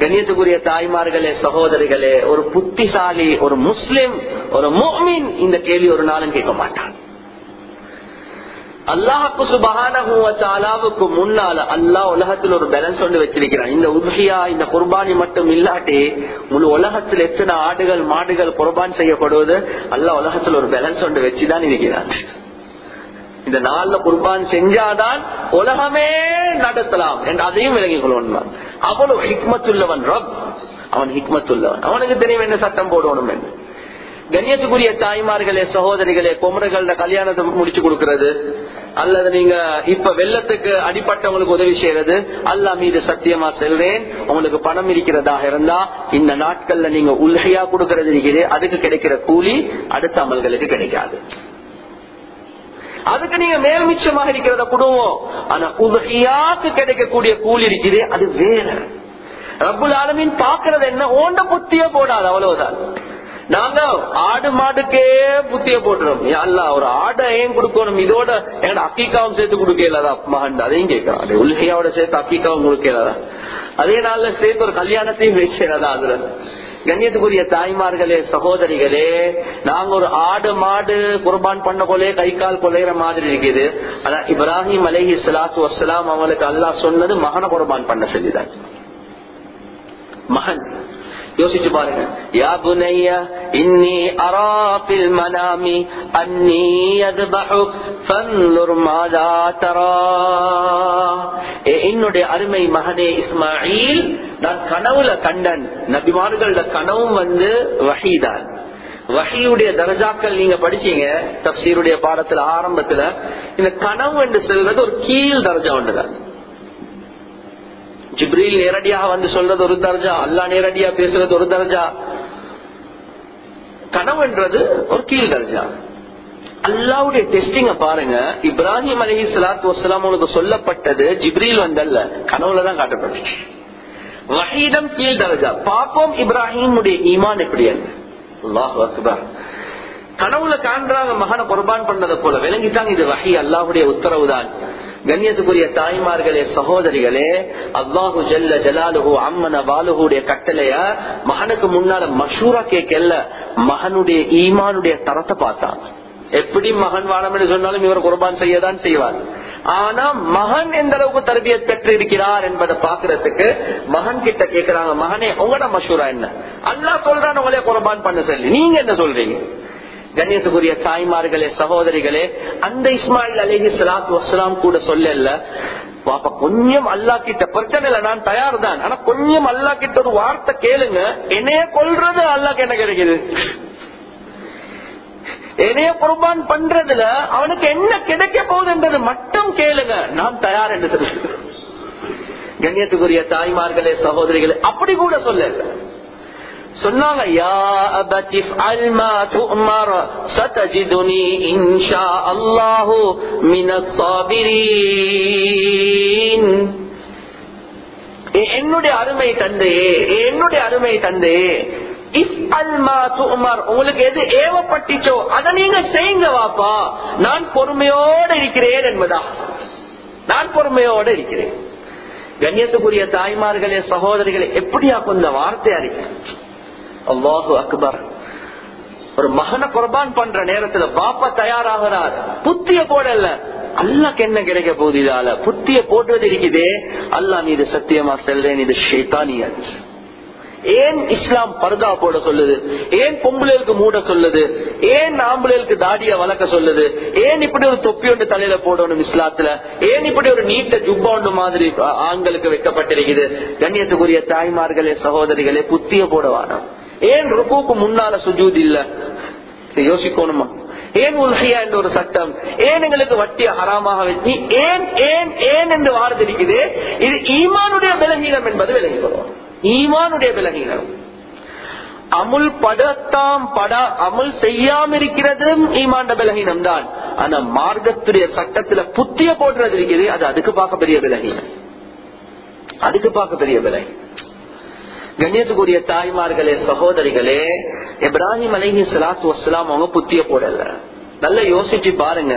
கண்ணியத்துக்குரிய தாய்மார்களே சகோதரிகளே ஒரு புத்திசாலி ஒரு முஸ்லிம் ஒரு முஃமின் இந்த கேள்வி ஒரு நாளும் கேட்க மாட்டான் அல்லாஹுக்கு சுபகானவுக்கு முன்னால அல்லாஹ் உலகத்தில் ஒரு பேலன்ஸ் ஒன்று வச்சிருக்கிறான் இந்த உத்ஹியா இந்த குர்பானி மட்டும் இல்லாட்டி முழு உலகத்தில் எத்தனை ஆடுகள் மாடுகள் குர்பான் செய்யப்படுவது அல்லாஹ் உலகத்தில் ஒரு பேலன்ஸ் ஒன்று வச்சுதான் இருக்கிறான் இந்த நாள்ல குர்பான் செஞ்சாதான் உலகமே நடத்தலாம் என்று அதையும் விலகிக் கொள்வான் அவ்வளவு ஹிக்மத்துள்ளவன் ரப் அவன் ஹிக்மத்துள்ளவன் அவனுக்கு தெரியும் என்ன சட்டம் போடணும் என்று கண்ணியத்துக்குரிய தாய்மார்களே சகோதரிகளே குமரர்கள கல்யாணத்தை முடிச்சு கொடுக்கறது அல்லது நீங்க இப்ப வெள்ளத்துக்கு அடிப்பட்டவங்களுக்கு உதவி செய்யறது அல்லா மீது சத்தியமா செல்றேன் உங்களுக்கு பணம் இருக்கிறதாக இருந்தா இந்த நாட்கள்ல நீங்க உல்கையா கொடுக்கறது இருக்குது அதுக்கு கிடைக்கிற கூலி அடுத்த அமல்களுக்கு கிடைக்காது அதுக்கு நீங்க மேல் மிச்சமாக இருக்கிறத குடும்பம் ஆனா உதகையாக்கு கிடைக்கக்கூடிய கூலி இருக்குது அது வேற ரப்புல் ஆலமின் பாக்குறது என்ன ஓண்ட புத்திய போடாது அவ்வளவுதான் நாங்க ஆடு மாடுக்கே புத்திய போட்டுறோம் அல்ல ஒரு ஆடை ஏன் கொடுக்கணும் இதோட எங்கட அக்கீக்காவும் சேர்த்து கொடுக்கலாதா மகன் அதையும் கேட்கலாம் உல்கையாவோட சேர்த்து அக்கீக்காவும் கொடுக்கலாதா அதே நாள்ல சேர்த்து ஒரு கல்யாணத்தையும் வைக்கிறதா அதுல கண்ணியத்துக்குரிய தாய்மார்களே சகோதரிகளே நாங்க ஒரு ஆடு மாடு குர்பான் பண்ண போலே கை கால் கொள்ளைகிற மாதிரி இருக்குது ஆனா இப்ராஹிம் அலஹி சலாத்து வசலாம் அவங்களுக்கு அல்லாஹ் சொன்னது மகன குர்பான் பண்ண சொல்லிதான் மகன் யோசிச்சு பாருங்க யா புனைய இன்னி அராபில் மனாமி அன்னி யத்பஹுக் ஃபன்லுர் மாதா தரா என்னுடைய அருமை மகனே இஸ்மாயில் நான் கனவுல கண்டன் நபிமார்களோட கனவும் வந்து வஹீதான் வகையுடைய தரஜாக்கள் நீங்க படிச்சீங்க தப்சீருடைய பாடத்துல ஆரம்பத்துல இந்த கனவு என்று சொல்றது ஒரு கீழ் தரஜா ஒன்றுதான் ஜிப்ரீல் நேரடியாக வந்து சொல்றது ஒரு தர்ஜா அல்லா நேரடியா பேசுறது ஒரு தர்ஜா கனவுன்றது ஒரு கீழ் தர்ஜா அல்லாவுடைய டெஸ்டிங்க பாருங்க இப்ராஹிம் அலஹி சலாத்து வசலாம் உனக்கு சொல்லப்பட்டது ஜிப்ரீல் வந்தல்ல கனவுல தான் காட்டப்பட்டுச்சு வஹீதம் கீழ் தர்ஜா பாப்போம் இப்ராஹிமுடைய ஈமான் எப்படி அல்லாஹ் அக்பர் கனவுல காண்றாங்க மகனை குர்பான் பண்ணதை போல விளங்கிட்டாங்க இது வகை அல்லாஹுடைய உத்தரவுதான் கண்ணியத்துக்குரிய தாய்மார்களே சகோதரிகளே அல்லாஹு ஜல்ல ஜலாலுஹு அம்மன பாலுடைய கட்டளைய மகனுக்கு முன்னால மஷூரா கேட்கல மகனுடைய ஈமானுடைய தரத்தை பார்த்தாங்க எப்படி மகன் வாழம் சொன்னாலும் இவர் குர்பான் செய்யதான் செய்வார் ஆனா மகன் எந்த அளவுக்கு தரபியத் பெற்று இருக்கிறார் என்பதை பாக்குறதுக்கு மகன் கிட்ட கேக்குறாங்க மகனே உங்களோட மஷூரா என்ன அல்லா சொல்றான் உங்களே குர்பான் பண்ண சொல்லி நீங்க என்ன சொல்றீங்க கண்ணியத்துக்குரிய தாய்மார்களே சகோதரிகளே அந்த இஸ்மாயில் அலேஹி சலாத்து வசலாம் கூட சொல்லல பாப்பா கொஞ்சம் அல்லா கிட்ட பிரச்சனை இல்ல நான் தயார் தான் ஆனா கொஞ்சம் அல்லா கிட்ட ஒரு வார்த்தை கேளுங்க என்னைய கொல்றது அல்லாக்கு என்ன கிடைக்குது என்னைய குர்பான் பண்றதுல அவனுக்கு என்ன கிடைக்க போகுதுன்றது மட்டும் கேளுங்க நான் தயார் என்று சொல்லி கண்ணியத்துக்குரிய தாய்மார்களே சகோதரிகளே அப்படி கூட சொல்லல சொன்னாங்க யா அபதிஃப் அல்மா துமர் சதஜிதுனி இன்ஷா அல்லாஹு மினஸ் சாபிரீன் என்னுடைய அருமை தந்தை என்னுடைய அருமை தந்தை இஃப் அல்மா துமர் உங்களுக்கு எது ஏவப்பட்டுச்சோ அதை நீங்க செய்யுங்க வாப்பா நான் பொறுமையோட இருக்கிறேன் என்பதா நான் பொறுமையோட இருக்கிறேன் கண்ணியத்துக்குரிய தாய்மார்களே சகோதரிகளே எப்படியா கொஞ்ச வார்த்தையா இருக்கு அல்லாஹு அக்பர் ஒரு மகனை குர்பான் பண்ற நேரத்துல பாப்பா தயாராகிறார் புத்திய போடல அல்லாக்கு என்ன கிடைக்க போகுது இதால புத்திய போட்டுவது இருக்குதே அல்லா மீது சத்தியமா செல்றேன் இது ஷேத்தானியா ஏன் இஸ்லாம் பர்தா போட சொல்லுது ஏன் பொம்பளைகளுக்கு மூட சொல்லுது ஏன் ஆம்பளைகளுக்கு தாடிய வளர்க்க சொல்லுது ஏன் இப்படி ஒரு தொப்பி ஒன்று தலையில போடணும் இஸ்லாத்துல ஏன் இப்படி ஒரு நீட்ட ஜுப்பா ஒன்று மாதிரி ஆண்களுக்கு வைக்கப்பட்டிருக்குது கண்ணியத்துக்குரிய தாய்மார்களே சகோதரிகளே புத்திய போடவானா ஏன் ருக்குக்கு முன்னால சுஜூத் இல்ல யோசிக்கணுமா ஏன் உல்ஹியா என்ற ஒரு சட்டம் ஏன் எங்களுக்கு வட்டிய ஹராமாக வச்சு ஏன் ஏன் ஏன் என்று வார்த்தை இருக்குது இது ஈமானுடைய விலகீனம் என்பது விலகி வரும் ஈமானுடைய விலகீனம் அமுல் படத்தாம் பட அமுல் செய்யாம இருக்கிறதும் ஈமாண்ட விலகீனம் தான் ஆனா மார்க்கத்துடைய சட்டத்துல புத்திய போடுறது இருக்குது அது அதுக்கு பார்க்க பெரிய விலகீனம் அதுக்கு பார்க்க பெரிய விலை கண்ணியத்துக்குரிய தாய்மார்களே சகோதரிகளே இப்ராஹிம் அலஹி சலாத்து வசலாம் அவங்க புத்திய போடல நல்லா யோசிச்சு பாருங்க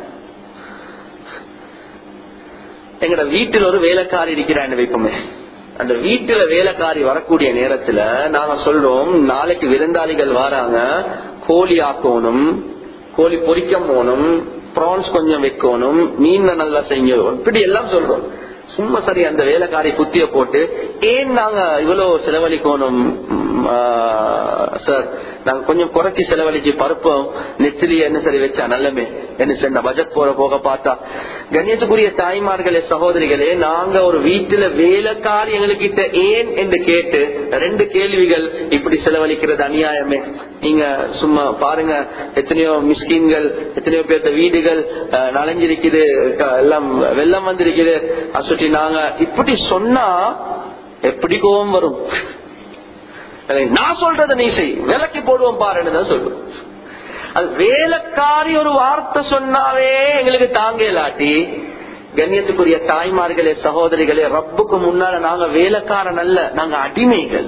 எங்கட வீட்டில் ஒரு வேலைக்காரி இருக்கிறான்னு வைப்போமே அந்த வீட்டுல வேலைக்காரி வரக்கூடிய நேரத்துல நாங்க சொல்றோம் நாளைக்கு விருந்தாளிகள் வராங்க கோழி ஆக்கணும் கோழி பொரிக்க போகணும் ப்ரான்ஸ் கொஞ்சம் வைக்கணும் மீன் நல்லா செய்யணும் இப்படி எல்லாம் சொல்றோம் சும்மா சரி அந்த வேலைக்காரி புத்திய போட்டு ஏன் நாங்க இவ்வளவு செலவழிக்கணும் சார் நாங்க கொஞ்சம் குறைச்சி செலவழிச்சு பருப்போம் நெத்திலிய என்ன சரி வச்சா நல்லமே என்ன சரி பட்ஜெட் போற போக பார்த்தா கண்ணியத்துக்குரிய தாய்மார்களே சகோதரிகளே நாங்க ஒரு வீட்டுல வேலைக்காரி எங்ககிட்ட ஏன் என்று கேட்டு ரெண்டு கேள்விகள் இப்படி செலவழிக்கிறது அநியாயமே நீங்க சும்மா பாருங்க எத்தனையோ மிஸ்கின்கள் எத்தனையோ பேர்த்த வீடுகள் அஹ், நனைஞ்சிருக்குது க- எல்லாம் வெள்ளம் வந்திருக்குது அது சுற்றி நாங்க இப்படி சொன்னா எப்படி கோபம் வரும் நான் சொல்றத நீ செய் விலைக்கு போடுவோம் பாருன்னு தான் சொல்லுவோம் அது வேலைக்காரி ஒரு வார்த்தை சொன்னாவே எங்களுக்கு தாங்க இல்லாட்டி கண்ணியத்துக்குரிய தாய்மார்களே சகோதரிகளே ரப்புக்கு முன்னால நாங்க வேலைக்காரன் அல்ல நாங்க அடிமைகள்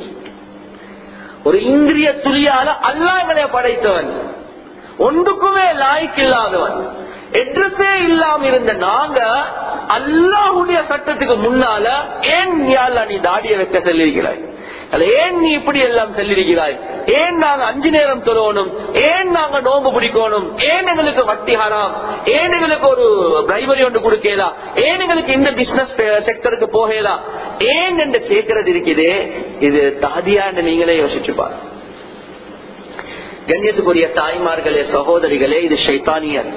ஒரு இந்திரிய துளியால அல்லாமலே படைத்தவன் ஒன்றுக்குமே லாய்க்கு இல்லாதவன் எட்ரஸே இல்லாம இருந்த நாங்க அல்லாஹுடைய சட்டத்துக்கு முன்னால ஏன் யாழ்லா நீ தாடிய வைக்க சொல்லியிருக்கிறாய் அல்ல ஏன் நீ இப்படி எல்லாம் சொல்லியிருக்கிறாய் ஏன் நாங்க அஞ்சு நேரம் தொழணும் ஏன் நாங்க நோம்பு பிடிக்கணும் ஏன் எங்களுக்கு வட்டி ஹராம் ஏன் எங்களுக்கு ஒரு பிரைவரி ஒன்று கொடுக்கலாம் ஏன் எங்களுக்கு இந்த பிசினஸ் செக்டருக்கு போகலாம் ஏன் என்று கேட்கறது இருக்குது இது தகுதியா என்று நீங்களே யோசிச்சு பாருங்க கண்ணியத்துக்குரிய தாய்மார்களே சகோதரிகளே இது ஷைத்தானியர்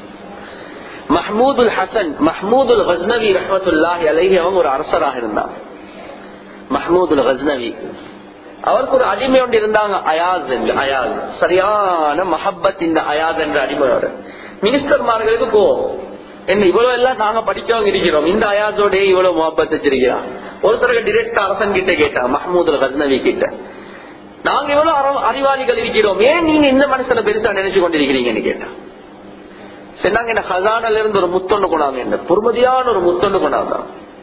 மஹமூதுல் ஹசன் மஹமூதுல் ஹஸ்னவி ரஹமத்துல்லாஹி அலைஹி அவங்க ஒரு அரசராக இருந்தார் மஹமூதுல் ஹஸ்னவி அவருக்கு ஒரு அடிமை ஒன்று இருந்தாங்க அயாஸ் என்று அயாஸ் சரியான மஹப்பத் இந்த அயாஸ் என்ற அடிமையோட மினிஸ்டர்மார்களுக்கு கோவம் என்ன இவ்வளவு எல்லாம் நாங்க படிக்கவங்க இருக்கிறோம் இந்த அயாஸோட இவ்வளவு முகப்பத் வச்சிருக்கிறான் ஒருத்தருக்கு டிரெக்ட் அரசன் கிட்ட கேட்டா மஹமூதுல் ஹஸ்னவி கிட்ட நாங்க எவ்வளவு அற- அறிவாளிகள் இருக்கிறோம் ஏன் நீங்க இந்த மனுஷனை பெருசா நினைச்சு கொண்டிருக்கிறீங்கன்னு கேட்டா சொன்னாங்க என்ன ஹசானால இருந்து ஒரு முத்தொண்டு கொண்டாங்க என்ன பொறுமதியான ஒரு முத்தொண்டு கொண்டாங்க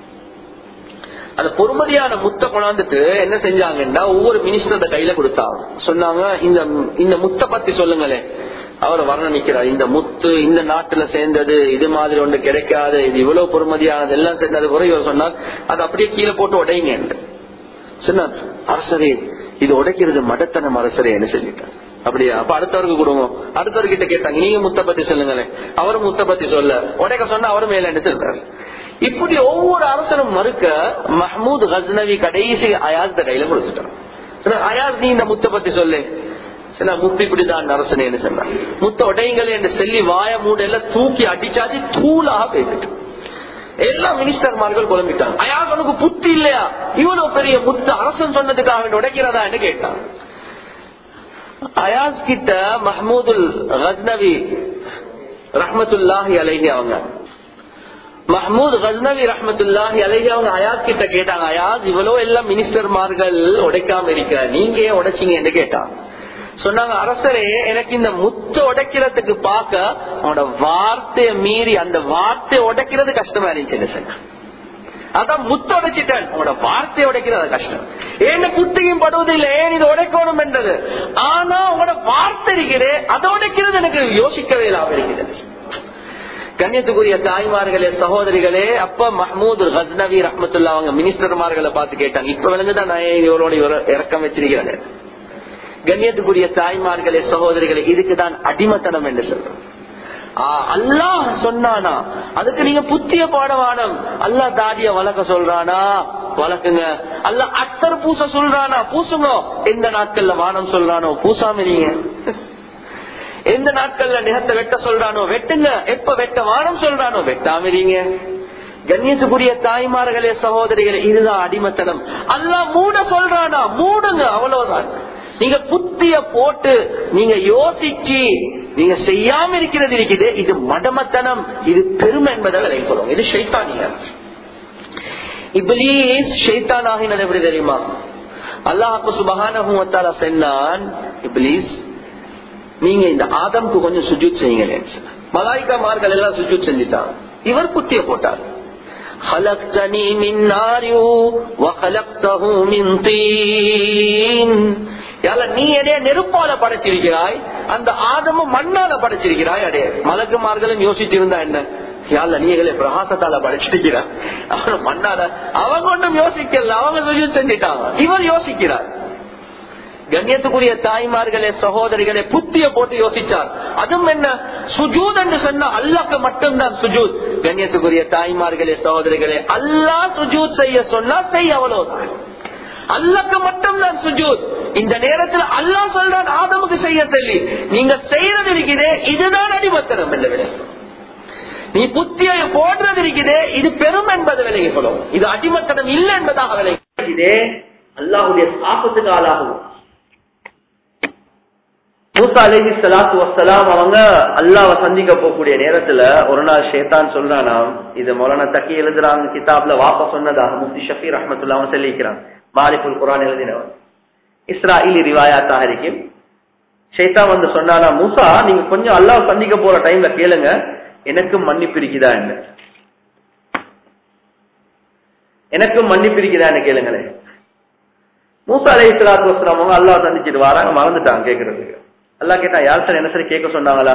அந்த பொறுமதியான முத்தை கொண்டாந்துட்டு என்ன செஞ்சாங்கன்னா ஒவ்வொரு மினிஸ்டர் கையில கொடுத்தாங்க சொன்னாங்க இந்த இந்த முத்தை பத்தி சொல்லுங்களேன் அவர் வர்ணனிக்கிறார் இந்த முத்து இந்த நாட்டுல சேர்ந்தது இது மாதிரி ஒன்று கிடைக்காது இது இவ்வளவு பொறுமதியானது எல்லாம் சேர்ந்தது பிறகு இவர் சொன்னார் அது அப்படியே கீழே போட்டு உடையுங்க என்று சொன்னார் அரசரே இது உடைக்கிறது மடத்தனம் அரசரே என்ன சொல்லிட்டார் அப்படியா அப்ப அடுத்தவருக்கு கொடுங்க அடுத்தவர்கிட்ட கேட்டாங்க நீங்க முத்த பத்தி சொல்லுங்களேன் அவரும் முத்த பத்தி சொல்ல உடைக்க சொன்னா அவரும் மேல என்ன சொல்றாரு இப்படி ஒவ்வொரு அரசரும் மறுக்க மஹமூத் கஸ்னவி கடைசி அயாஸ் கையில கொடுத்துட்டான் சொன்னார், அயாஸ் நீ இந்த முத்த பத்தி சொல்லு சொன்னா முத்து இப்படிதான் அரசனேன்னு சொன்னார் முத்த உடையுங்களே என்று சொல்லி வாய மூடையில தூக்கி அடிச்சாச்சு தூளாக போயிட்டு எல்லா மினிஸ்டர்மார்கள் குழம்பிட்டாங்க அயாஸ் உனக்கு புத்தி இல்லையா இவ்வளவு பெரிய முத்து அரசன் சொன்னதுக்காக வேண்டி உடைக்கிறதா என்று கேட்டான் அயாஸ் கிட்ட மஹமூதுல் கஸ்னவி ரஹ்மத்துல்லாஹி அலைஹி அவங்க மஹமூத் கஸ்னவி ரஹ்மத்துல்லாஹி அலைஹி அவங்க அயாஸ் கிட்ட கேட்டாங்க அயாஸ் இவ்வளவு எல்லாம் மினிஸ்டர்மார்கள் உடைக்காம இருக்க நீங்க ஏன் உடைச்சீங்க என்று கேட்டாங்க சொன்னாங்க அரசரே எனக்கு இந்த முத்து உடைக்கிறதுக்கு பார்க்க அவனோட வார்த்தையை மீறி அந்த வார்த்தையை உடைக்கிறது கஷ்டமா இருந்துச்சு சொன்னாங்க அதான் முத்து உடைச்சிட்டேன் உங்களோட வார்த்தையை உடைக்கிறது அது கஷ்டம் ஏன்னு புத்தியும் படுவதில்லை ஏன் இது உடைக்கணும் என்றது ஆனா உங்களோட வார்த்தை இருக்கிறே அதை உடைக்கிறது எனக்கு யோசிக்கவே இல்லாம இருக்கிறது கண்ணியத்துக்குரிய தாய்மார்களே சகோதரிகளே அப்ப மஹமூது ஹஸ்னவி ரஹமத்துல்லா அவங்க மினிஸ்டர்மார்களை பார்த்து கேட்டாங்க இப்ப விளங்குதான் நான் ஏன் இவரோட இவர இறக்கம் வச்சிருக்கிறேன் கண்ணியத்துக்குரிய தாய்மார்களே சகோதரிகளே இதுக்குதான் அடிமத்தனம் என்று சொல்றோம் ஆஹ் அல்லாஹ் சொன்னானா அதுக்கு நீங்க புத்திய பாடவானம் அல்லாஹ் தாடிய வளர்க்க சொல்றானா வளர்க்குங்க அல்லாஹ் அத்தர் பூச சொல்றானா பூசுங்க எந்த நாட்கள்ல வானம் சொல்றானோ பூசாம நீங்க எந்த நாட்கள்ல நிகத்தை வெட்ட சொல்றானோ வெட்டுங்க எப்ப வெட்ட வானம் சொல்றானோ வெட்டாமிரீங்க கண்ணியத்துக்குரிய தாய்மார்களே சகோதரிகளே இதுதான் அடிமத்தனம் அல்லாஹ் மூட சொல்றானா மூடுங்க அவ்வளவுதான் நீங்க புத்திய போட்டு நீங்க யோசிச்சு நீங்க செய்யாம இருக்கிறது இருக்குது இது மடமத்தனம் இது பெருமை என்பதை விளைவிக்கிறோம் இது ஷைத்தானிய இப்லீஸ் ஷைத்தான் ஆகினது எப்படி தெரியுமா அல்லாஹு சுபகான சென்னான் இப்லீஸ் நீங்க இந்த ஆதம்க்கு கொஞ்சம் சுஜூத் செய்யுங்க மலாய்க்காமார்கள் எல்லாம் சுஜூத் செஞ்சுட்டாங்க இவர் புத்திய போட்டார் خلقتني من نار وخلقته من طين யால நீ எடைய நெருப்பால படைச்சிருக்கிறாய் அந்த ஆதமும் மண்ணால படைச்சிருக்கிறாய் அடைய மலக்குமார்களும் யோசிச்சிருந்தா என்ன யாழ்ல நீங்களே பிரகாசத்தால படைச்சிருக்கிறார் அவன் மண்ணால அவங்க ஒன்றும் யோசிக்கல அவங்க சுஜூத் செஞ்சிட்டாங்க இவர் யோசிக்கிறார் கண்ணியத்துக்குரிய தாய்மார்களே சகோதரிகளே புத்திய போட்டு யோசிச்சார் அதுவும் என்ன சுஜூத் என்று சொன்ன அல்லாக்கு மட்டும்தான் சுஜூத் கண்ணியத்துக்குரிய தாய்மார்களே சகோதரிகளே அல்லா சுஜூத் செய்ய சொன்னா செய்ய அவ்வளவுதான் அல்லாக்கு மட்டும்தான் சுஜூத் இந்த நேரத்தில் அல்லா சொல்றான் ஆதமுக்கு செய்ய சொல்லி நீங்க செய்யறது இருக்குதே இதுதான் அடிமத்தனம் என்று விலை நீ புத்தியை போடுறது இருக்குதே இது பெரும் என்பது விலகிப்படும் இது அடிமத்தனம் இல்லை என்பதாக விலகி இதே அல்லாஹுடைய சாப்பத்துக்கு ஆளாகும் மூசா அலேஹி சலாத்து வசலாம் அவங்க அல்லாவை சந்திக்க போகக்கூடிய நேரத்துல ஒரு நாள் ஷேத்தான் சொல்றானாம் இது மொலன தக்கி எழுதுறாங்க கிதாப்ல வாப்ப சொன்னதாக முஃப்தி ஷஃபி ரஹமத்துல்லா அவன் சொல்லிக்கிறான் மாலிகுல் குரான் எழுதினவன் இஸ்ராயிலி ரிவாயாத்தாக இருக்கும் ஷேத்தான் வந்து சொன்னானா மூசா நீங்க கொஞ்சம் அல்லாவை சந்திக்க போற டைம்ல கேளுங்க எனக்கும் மன்னிப்பு இருக்குதா என்ன எனக்கும் மன்னிப்பு இருக்குதான்னு கேளுங்களேன் மூசா அலை இஸ்லாத்து வஸ்லாம் அவங்க அல்லாஹ் சந்திச்சுட்டு வராங்க மறந்துட்டாங்க கேட்கறதுக்கு அல்லாஹ் கேட்டா யார் சார் என்ன சரி கேட்க சொன்னாங்களா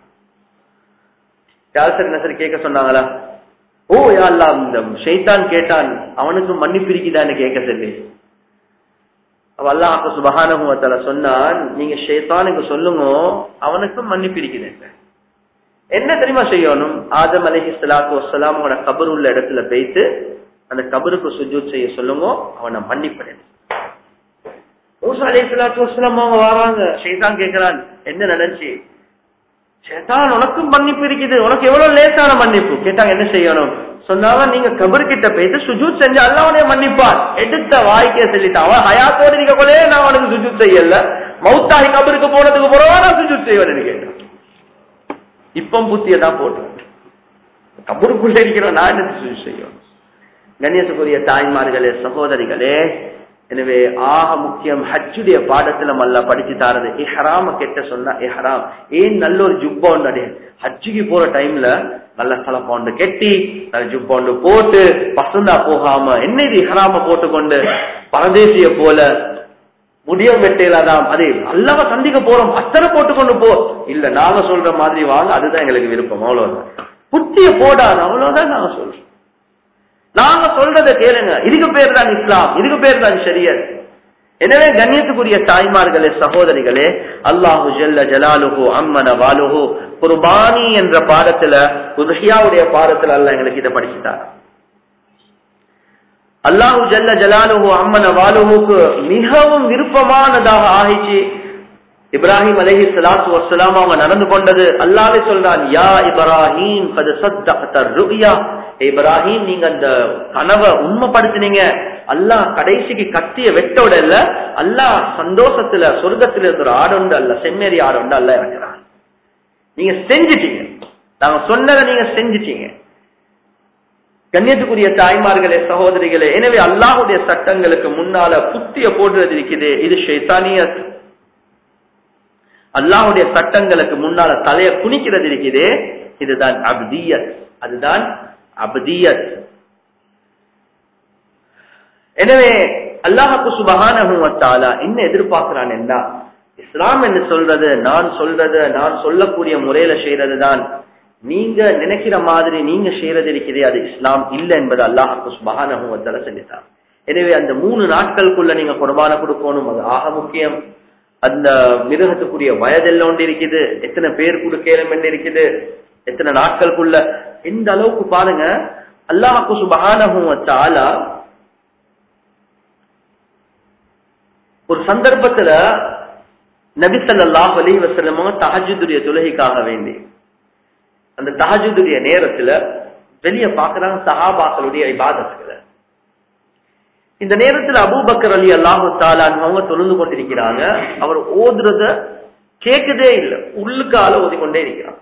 யார் சார் என்ன சரி கேட்க சொன்னாங்களா ஓ யா அல்லாஹ் இந்த ஷைத்தான் கேட்டான் அவனுக்கு மன்னிப்பு இருக்குதான்னு கேட்க சொல்லி அவ அல்லாஹ் சுபஹானகுவத்தால சொன்னான் நீங்க ஷைத்தானுக்கு சொல்லுங்க அவனுக்கும் மன்னிப்பு இருக்குது என்ன தெரியுமா செய்யணும் ஆதம் அலஹி சலாத்து வசலாம் அவனோட கபர் உள்ள இடத்துல போயிட்டு அந்த கபருக்கு சுஜூத் செய்ய சொல்லுங்க அவனை மன்னிப்பேன் மூசா அலி சலாத்து வசலாம் அவங்க வராங்க ஷேதான் கேட்கிறான் என்ன நடந்துச்சு ஷேதான் உனக்கும் மன்னிப்பு இருக்குது உனக்கு எவ்வளவு லேசான மன்னிப்பு கேட்டாங்க என்ன செய்யணும் சொன்னாங்க நீங்க கபர் கிட்ட போயிட்டு சுஜூத் செஞ்சு அல்ல அவனைய மன்னிப்பான் எடுத்த வாய்க்கே சொல்லிட்டான் அவன் ஹயாத்தோடு இருக்க போலே நான் அவனுக்கு சுஜூத் செய்யல மௌத்தாகி கபருக்கு போனதுக்கு பிறவா நான் சுஜூத் செய்வேன் கேட்டான் இப்பம் புத்திய தான் போட்டு கபருக்குள்ள இருக்கிற நான் என்ன சுஜூத் செய்யும் கண்ணியத்துக்குரிய தாய்மார்களே சகோதரிகளே எனவே ஆக முக்கியம் ஹஜ்ஜுடைய பாடத்துல மல்ல படிச்சு தாரது இஹராம கெட்ட சொன்னா இஹராம் ஏன் நல்ல ஒரு ஜுப்பா ஒன்று ஹஜ்ஜுக்கு போற டைம்ல நல்ல தலப்பாண்டு கெட்டி நல்ல ஜுப்பாண்டு போட்டு பசந்தா போகாம என்ன இது இஹராம போட்டுக்கொண்டு பரதேசிய போல முடியும் வெட்டையிலாதான் அதே அல்லவ சந்திக்க போறோம் அத்தனை போட்டுக்கொண்டு போ இல்ல நாங்க சொல்ற மாதிரி வாங்க அதுதான் எங்களுக்கு விருப்பம் அவ்வளவுதான் புத்திய போடாது அவ்வளவுதான் நாங்க சொல்றோம் நாங்க சொல்றதை கேளுங்க இதுக்கு பேர் தான் இஸ்லாம் இதுக்கு பேர் தான் ஷரியத் எனவே கண்ணியத்துக்குரிய தாய்மார்களே சகோதரிகளே அல்லாஹு ஜல்ல ஜலாலுஹு அம்மன வாலுஹு குர்பானி என்ற பாடத்துல உதுஹியாவுடைய பாடத்துல அல்ல எங்களுக்கு இதை படிச்சுட்டார் அல்லாஹு ஜல்ல ஜலாலுஹு அம்மன வாலுஹுக்கு மிகவும் விருப்பமானதாக ஆகிச்சு இப்ராஹிம் அலஹி சலாத்து வசலாம் அவங்க நடந்து கொண்டது அல்லாவே சொல்றான் யா இப்ராஹிம் கது சத்த ருயா இப்ராஹிம் நீங்க அந்த கனவை உண்மைப்படுத்தினீங்க அல்லாஹ் கடைசிக்கு கத்திய வெட்டோட இல்ல அல்லாஹ் சந்தோஷத்துல சொர்க்கத்துல இருக்கிற ஆடுண்டு அல்ல செம்மேறி ஆடுண்டு அல்ல இறக்குறான் நீங்க செஞ்சிட்டீங்க நாங்க சொன்னதை நீங்க செஞ்சிட்டீங்க கண்ணியத்துக்குரிய தாய்மார்களே சகோதரிகளே எனவே அல்லாஹுடைய சட்டங்களுக்கு முன்னால புத்திய போடுறது இருக்குது இது ஷைத்தானியத் அல்லாஹுடைய சட்டங்களுக்கு முன்னால தலைய குனிக்கிறது இருக்குது இதுதான் அப்தியத் அதுதான் அப்தியத் எனவே அல்லாஹுக்கு சுபகான என்ன எதிர்பார்க்கிறான் என்ன இஸ்லாம் என்று சொல்றது நான் சொல்றது நான் சொல்லக்கூடிய முறையில செய்யறது தான் நீங்க நினைக்கிற மாதிரி நீங்க செய்யறது இருக்கிறதே அது இஸ்லாம் இல்லை என்பது அல்லாஹுக்கு சுபகான சொல்லிட்டான் எனவே அந்த மூணு நாட்களுக்குள்ள நீங்க குர்பான கொடுக்கணும் அது ஆக முக்கியம் அந்த மிருகத்துக்குரிய வயதெல்லாம் ஒன்று இருக்குது எத்தனை பேர் கொடுக்கலும் என்று இருக்குது எத்தனை நாட்களுக்குள்ள இந்த அளவுக்கு பாருங்க அல்லாஹு சுபஹானஹு தாலா ஒரு சந்தர்ப்பத்துல நபிசல்லாஹ் அலி வசலமோ தஹஜுடைய தொழுகைக்காக வேண்டி அந்த தஹஜுடைய நேரத்துல வெளிய பாக்குறாங்க சஹாபாக்களுடைய இபாதத்துகளை இந்த நேரத்தில் அபூபக்கர் அலி அல்லாஹு தாலான் அவங்க தொழுந்து கொண்டிருக்கிறாங்க அவர் ஓதுறத கேட்கதே இல்லை உள்ளுக்கால ஓதிக்கொண்டே இருக்கிறார்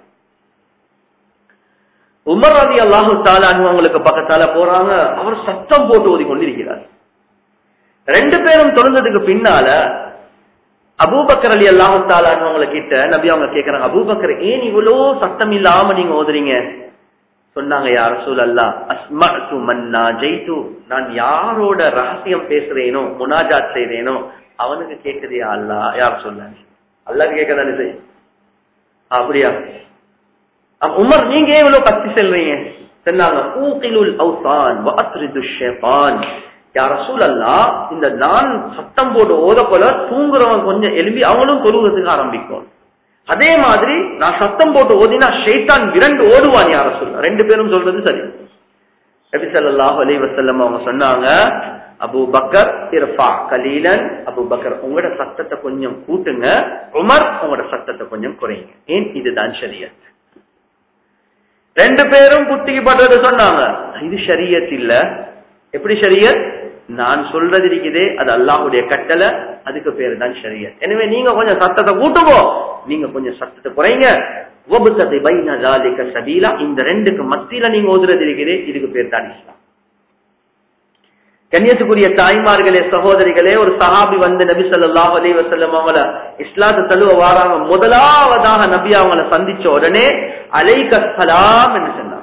உமர் அலி அல்லாஹு தாலான் அவங்களுக்கு பக்கத்தால போறாங்க அவர் சத்தம் போட்டு ஓதிக்கொண்டிருக்கிறார் ரெண்டு பேரும் தொழுந்ததுக்கு பின்னால அபூபக்கர் அலி அல்லாஹு தாலான் அவங்களை கிட்ட நபி அவங்க கேட்கறாங்க அபூபக்கர் ஏன் இவ்வளோ சத்தம் இல்லாம நீங்க ஓதுறீங்க சொன்னாங்க யார் சூழ் அல்லா அஸ்மத்து மன்னா ஜெய்து நான் யாரோட ரகசியம் பேசுறேனோ முனாஜாத் செய்றேனோ அவனுக்கு கேக்குதியா அல்லா யார் சொல்ல அல்லாக்கு கேட்கதானே செய் அப்படியா அப்ப உமர் நீங்க ஏன் இவ்வளவு கத்தி செல்றீங்க சொன்னாங்க ஊகிலுல் அவுசான் வஅத்ரிது ஷைத்தான் யா ரசூலல்லாஹ் இந்த நான் சத்தம் போட்டு ஓதப்போல தூங்குறவன் கொஞ்சம் எழும்பி அவங்களும் தொழுகிறதுக்கு ஆரம்பிக்கும் அதே மாதிரி நான் சத்தம் போட்டு ஓதினா ஷைத்தான் விரண்டு ஓடுவான் யார சொல்ல ரெண்டு பேரும் சொல்றது சரி நபி ஸல்லல்லாஹு அலைஹி வஸல்லம் அவங்க சொன்னாங்க அபூ பக்கர் இர்ஃபா கலீலன் அபூ பக்கர் உங்களோட சத்தத்தை கொஞ்சம் கூட்டுங்க உமர் உங்களோட சத்தத்தை கொஞ்சம் குறைங்க ஏன் இதுதான் ஷரியத் ரெண்டு பேரும் புத்திக்கு படுறது சொன்னாங்க இது ஷரியத் இல்ல எப்படி ஷரியத் நான் சொல்றது இருக்குதே அது அல்லாஹ்வுடைய கட்டளை அதுக்கு பேரு தான் ஷரியத் எனவே நீங்க கொஞ்சம் சத்தத்தை கூட்டுவோ நீங்க கொஞ்சம் சத்தத்தை குறைங்க வபுத்ததை பைன ஜாலிக சபீலா இந்த ரெண்டுக்கு மத்தியில நீங்க ஓதுறது இருக்குதே இதுக்கு பேர் தான் இஸ்லாம் கண்ணியத்துக்குரிய தாய்மார்களே சகோதரிகளே ஒரு சஹாபி வந்து நபி ஸல்லல்லாஹு அலைஹி வஸல்லம் அவங்கள இஸ்லாத்தை தழுவ வாராங்க முதலாவதாக நபி அவங்கள சந்திச்ச உடனே அலைக சலாம் என்று சொன்னாங்க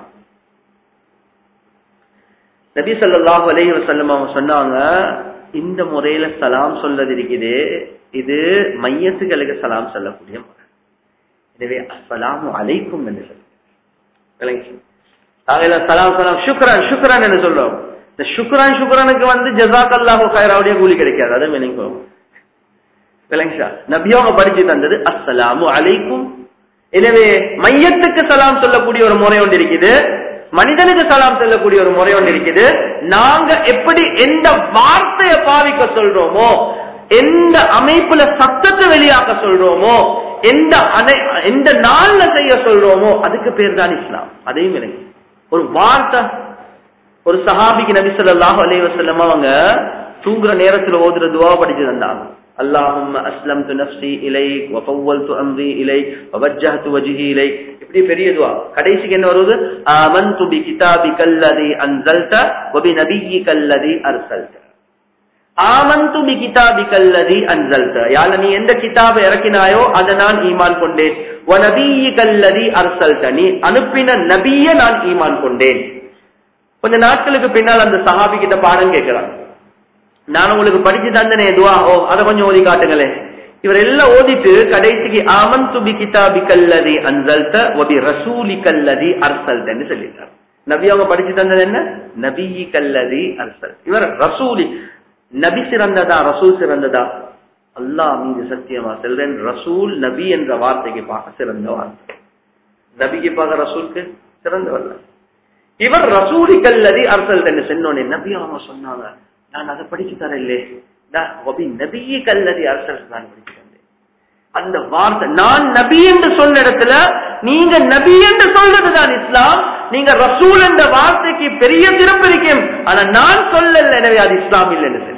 நபி ஸல்லல்லாஹு அலைஹி வஸல்லம் அவங்க சொன்னாங்க இந்த முறையில சலாம் சொல்றது இருக்குதே இது மையத்துகளுக்கு சலாம் சொல்லக்கூடிய முறை எனவே அஸ்ஸலாமு அலைக்கும் என்று சொல்லுங்க நாங்க சலாம் சலாம் சுக்ரான் சுக்ரான் என்று சொல்றோம் இந்த சுக்ரான் சுக்ரானுக்கு வந்து ஜசாக் அல்லாஹு ஹைராவுடைய கூலி கிடைக்காது அதை மீனிங் விளங்கிச்சா நபியோங்க படிச்சு தந்தது அஸ்ஸலாமு அலைக்கும் எனவே மையத்துக்கு சலாம் சொல்லக்கூடிய ஒரு முறை ஒன்று இருக்குது மனிதனுக்கு சலாம் சொல்லக்கூடிய ஒரு முறை ஒன்று இருக்குது நாங்க எப்படி எந்த வார்த்தையை பாவிக்க சொல்றோமோ எந்த அமைப்புல சத்தத்தை வெளியாக்க சொல்றோமோ எந்த அனை எந்த நாள்ல செய்ய சொல்றோமோ அதுக்கு பேர் தான் இஸ்லாம் அதையும் விளங்கி ஒரு வார்த்தை ஒரு சஹாபிக்கு நபி ஸல்லல்லாஹு அலைஹி வஸல்லம் அவங்க தூங்குற நேரத்துல ஓதுற துவா படிச்சு தந்தாங்க اللهم اسلمت نفسي اليك وفوضت امري اليك ووجهت وجهي اليك இப்படி பெரிய துவா கடைசிக்கு என்ன வருது آمنت بكتابك الذي انزلت وبنبيك الذي ارسلت ஆமந்து பி கிதாபிகல்லதி அன்சல்த யால நீ எந்த கிதாபை இறக்கினாயோ அதை நான் ஈமான் கொண்டேன் வ நபியிகல்லதி அர்சல்த நீ அனுப்பின நபிய நான் ஈமான் கொண்டேன் கொஞ்ச நாட்களுக்கு பின்னால் அந்த சஹாபி கிட்ட பாடம் கேட்கிறான் நான் உங்களுக்கு படிச்சு தந்தனே துவா ஓ அதை கொஞ்சம் ஓதி காட்டுங்களேன் இவர் எல்லாம் ஓதிட்டு கடைசிக்கு ஆமன் துபி கிதாபி கல்லதி அன்சல்த ஒபி ரசூலி கல்லதி அர்சல்தன்னு சொல்லிட்டார் நபி அவங்க படிச்சு தந்தது என்ன நபி கல்லதி அர்சல் இவர் ரசூலி நபி சிறந்ததா ரசூல் சிறந்ததா அல்லாஹ் மீது சத்தியமா செல்றேன் ரசூல் நபி என்ற வார்த்தைக்கு பார்க்க சிறந்த வார்த்தை நபிக்கு பார்க்க ரசூலுக்கு சிறந்தவல்ல இவர் ரசூலி கல்லதி அர்சல் என்று சொன்னோன்னே நபி அவங்க சொன்னாங்க நான் அதை படிச்சு தரலே நபியை கல்லதி அரசல் நான் படிச்சு தந்தேன் அந்த வார்த்தை நான் நபி என்று சொன்ன இடத்துல நீங்க நபி என்று சொல்றதுதான் இஸ்லாம் நீங்க ரசூல் என்ற வார்த்தைக்கு பெரிய திறப்பு இருக்கும் ஆனா நான் சொல்லல எனவே அது இஸ்லாம் இல்லைன்னு சொன்ன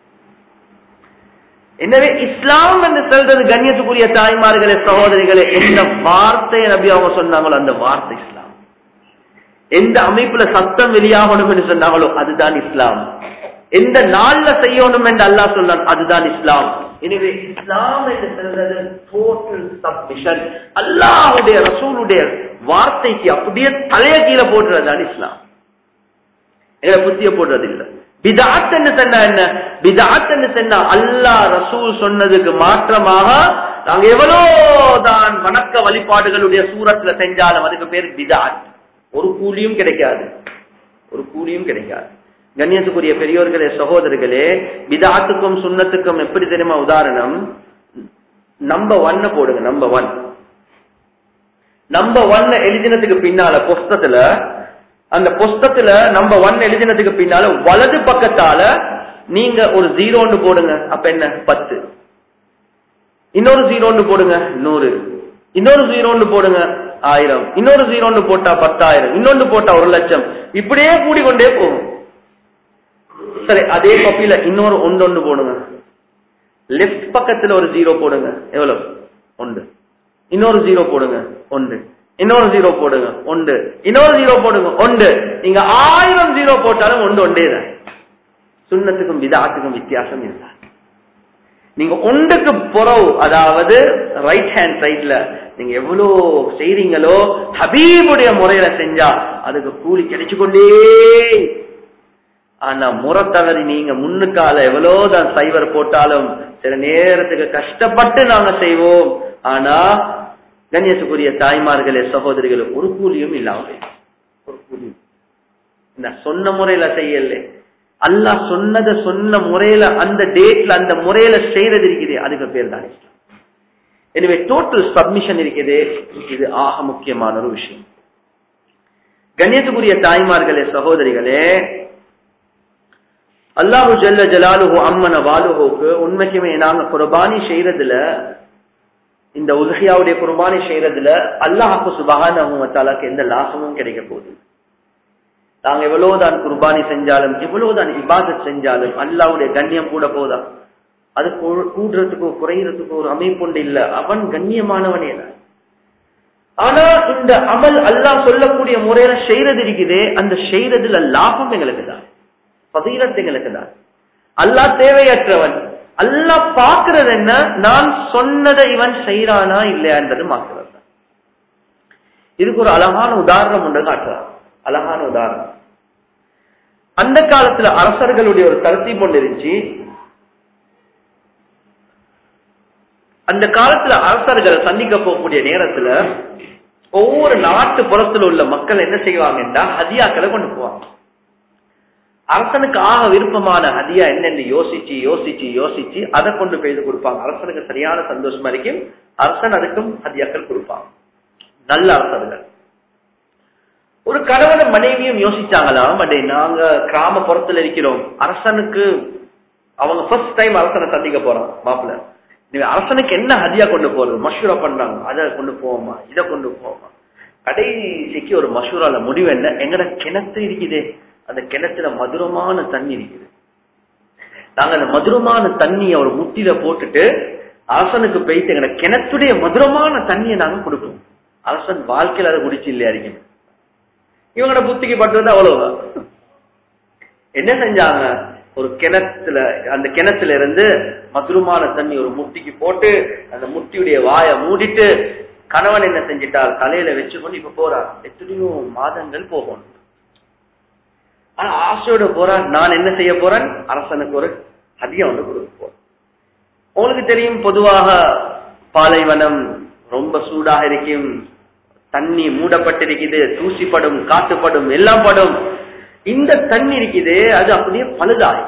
எனவே இஸ்லாம் என்று சொல்றது கண்ணியத்துக்குரிய தாய்மார்களே சகோதரிகளே எந்த வார்த்தையை நபி அவங்க சொன்னாங்களோ அந்த வார்த்தை இஸ்லாம் எந்த அமைப்புல சத்தம் வெளியாகணும் என்று சொன்னாங்களோ அதுதான் இஸ்லாம் எந்த நாள்ல செய்யணும் என்று அல்லாஹ் சொன்னான் அதுதான் இஸ்லாம் எனவே இஸ்லாம் என்று சொல்றது டோட்டல் சப்மிஷன் அல்லாஹுடைய ரசூலுடைய வார்த்தைக்கு அப்படியே தலைய கீழே போடுறதுதான் இஸ்லாம் எங்களை புத்திய போடுறது இல்ல பிதாத் என்று சொன்னா என்ன பிதாத் என்று சொன்னா அல்லாஹ் ரசூல் சொன்னதுக்கு மாற்றமாக நாங்க எவ்வளவுதான் வணக்க வழிபாடுகளுடைய சூரத்துல செஞ்சாலும் அதுக்கு பேர் பிதாத் ஒரு கூலியும் கிடைக்காது ஒரு கூலியும் கிடைக்காது கண்ணியத்துக்குரிய பெரியோர்களே சகோதரர்களே பிதாத்துக்கும் சுண்ணத்துக்கும் எப்படி தெரியுமா உதாரணம் நம்ப ஒன்ன போடுங்க நம்ப ஒன் நம்ப ஒன்ன எழுதினதுக்கு பின்னால புஸ்தத்துல அந்த புஸ்தத்துல நம்ப ஒன் எழுதினதுக்கு பின்னால வலது பக்கத்தால நீங்க ஒரு ஜீரோன்னு போடுங்க அப்ப என்ன பத்து இன்னொரு ஜீரோன்னு போடுங்க நூறு இன்னொரு ஜீரோன்னு போடுங்க ஆயிரம் இன்னொரு ஜீரோன்னு போட்டா பத்தாயிரம் இன்னொன்னு போட்டா ஒரு லட்சம் இப்படியே கூடிக்கொண்டே போகும் சரி அதே காப்பியில இன்னொரு ஒன்று ஒன்று போடுங்க லெப்ட் பக்கத்துல ஒரு ஜீரோ போடுங்க எவ்வளவு ஒன்று இன்னொரு ஜீரோ போடுங்க ஒன்று இன்னொரு ஜீரோ போடுங்க ஒன்று இன்னொரு ஜீரோ போடுங்க ஒன்று நீங்க ஆயிரம் ஜீரோ போட்டாலும் ஒன்று ஒன்றே தான் சுண்ணத்துக்கும் விதாத்துக்கும் வித்தியாசம் இருந்தா நீங்க ஒன்றுக்கு புறவு அதாவது ரைட் ஹேண்ட் சைட்ல நீங்க எவ்வளவு செய்றீங்களோ ஹபீபுடைய முறையில செஞ்சா அதுக்கு கூலி கிடைச்சு கொண்டே ஆனா முறை தவறி நீங்க முன்னுக்கால எவ்வளவுதான் சைவர் போட்டாலும் சில நேரத்துக்கு கஷ்டப்பட்டு நாங்க செய்வோம் ஆனா கண்ணியத்துக்குரிய தாய்மார்களே சகோதரிகளே ஒரு கூலியும் இல்லாம போயிடுச்சு. ஒரு கூலியும் இந்த சொன்ன முறையில செய்யல அல்லாஹ் சொன்னதை சொன்ன முறையில அந்த டேட்ல அந்த முறையில செய்யறது இருக்குது அதுக்கு பேர் தான் இஸ்லாம் எனவே டோட்டல் சப்மிஷன் இருக்குது இது ஆக முக்கியமான ஒரு விஷயம் கண்ணியத்துக்குரிய தாய்மார்களே சகோதரிகளே அல்லாஹு ஜல்ல ஜலாலுஹு அம்மன வாலுஹுக்கு உண்மைக்குமே நாங்க குர்பானி செய்யறதுல இந்த உலகியாவுடைய குர்பானி செய்யறதுல அல்லாஹுக்கு சுபகானக்கு எந்த லாபமும் கிடைக்க போகுது நாங்க எவ்வளவுதான் குர்பானி செஞ்சாலும் எவ்வளவுதான் இபாதத் செஞ்சாலும் அல்லாவுடைய கண்ணியம் கூட போதா அது கூ- கூடுறதுக்கோ குறையறதுக்கோ ஒரு அமைப்புண்டு இல்ல அவன் கண்ணியமானவனே தான் ஆனா இந்த அமல் அல்லாஹ் சொல்லக்கூடிய முறையில செய்யறது இருக்குதே அந்த செய்யறதுல லாபம் எங்களுக்கு தான் பதீரத் எங்களுக்கு தான் அல்லாஹ் தேவையற்றவன் அல்லாஹ் பாக்குறது என்ன நான் சொன்னதை இவன் செய்யறானா இல்லையான்றது மாக்குறது தான் இதுக்கு ஒரு அழகான உதாரணம் ஒன்று காட்டுறான் அழகான உதாரணம் அந்த காலத்துல அரசர்களுடைய ஒரு தரத்தீப் ஒன்று இருந்துச்சு அந்த காலத்துல அரசர்கள் சந்திக்க போகக்கூடிய நேரத்துல ஒவ்வொரு நாட்டு புறத்துல உள்ள மக்கள் என்ன செய்வாங்கன்னா ஹதியாக்களை கொண்டு போவாங்க அரசனுக்கு ஆக விருப்பமான ஹதியா என்னன்னு யோசிச்சு யோசிச்சு யோசிச்சு அதை கொண்டு போய் கொடுப்பாங்க அரசனுக்கு சரியான சந்தோஷமா இருக்கும் அரசன் அதுக்கும் ஹதியாக்கள் கொடுப்பாங்க நல்ல அரசர்கள் ஒரு கணவன் மனைவியும் யோசிச்சாங்களாம் பட் நாங்க கிராமப்புறத்துல இருக்கிறோம் அரசனுக்கு அவங்க ஃபர்ஸ்ட் டைம் அரசனை சந்திக்க போறோம் மாப்பிள்ள நீ அரசனுக்கு என்ன ஹதியா கொண்டு போறது மஷூரா பண்றாங்க அதை கொண்டு போவோமா இதை கொண்டு போவோமா கடைசிக்கு ஒரு மஷூரால முடிவு என்ன எங்கட கிணத்து இருக்குதே அந்த கிணத்துல மதுரமான தண்ணி இருக்குது நாங்க அந்த மதுரமான தண்ணியை ஒரு முட்டில போட்டுட்டு அரசனுக்கு போயிட்டு எங்கட கிணத்துடைய மதுரமான தண்ணியை நாங்க கொடுப்போம் அரசன் வாழ்க்கையில அதை குடிச்சு இல்லையா இருக்கணும் இவங்களோட புத்திக்கு பட்டுறது அவ்வளவுதான் என்ன செஞ்சாங்க ஒரு கிணத்துல அந்த கிணத்துல இருந்து மதுரமான தண்ணி ஒரு முட்டிக்கு போட்டு அந்த முட்டியுடைய வாயை மூடிட்டு கணவன் என்ன செஞ்சிட்டார் தலையில வச்சுக்கொண்டு இப்ப போறார் எத்தனையோ மாதங்கள் போகும் ஆனா ஆசையோட போறார் நான் என்ன செய்ய போறேன் அரசனுக்கு ஒரு ஹதியம் வந்து கொடுக்க போறேன் உங்களுக்கு தெரியும் பொதுவாக பாலைவனம் ரொம்ப சூடாக இருக்கும் தண்ணி மூடப்பட்டிருக்குது தூசிப்படும் காட்டுப்படும் எல்லாம் படும் இந்த தண்ணி இருக்குது அது அப்படியே பழுதாய்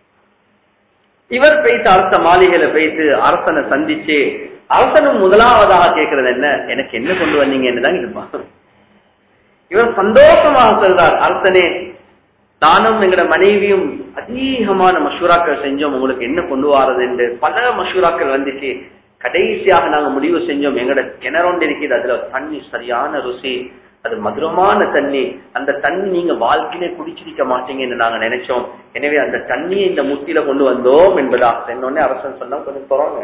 இவர் போயிட்டு அரச மாளிகையில போயிட்டு அரசனை சந்திச்சு அரசனும் முதலாவதாக கேட்கறது என்ன எனக்கு என்ன கொண்டு வந்தீங்கன்னு தான் இருப்பான் இவர் சந்தோஷமாக சொல்றார் அரசனே நானும் எங்கட மனைவியும் அதிகமான மஷூராக்கள் செஞ்சோம் உங்களுக்கு என்ன கொண்டு வாரது என்று பல மஷூராக்கள் வந்துச்சு கடைசியாக நாங்க முடிவு செஞ்சோம் எங்கட கிணறொண்டு இருக்குது அதுல தண்ணி சரியான ருசி அது மதுரமான தண்ணி அந்த தண்ணி நீங்க வாழ்க்கையிலே குடிச்சிருக்க மாட்டீங்கன்னு நாங்க நினைச்சோம் எனவே அந்த தண்ணியை இந்த முத்தில கொண்டு வந்தோம் என்பதாக என்னொன்னே அரசன் சொன்னா கொஞ்சம் திறங்க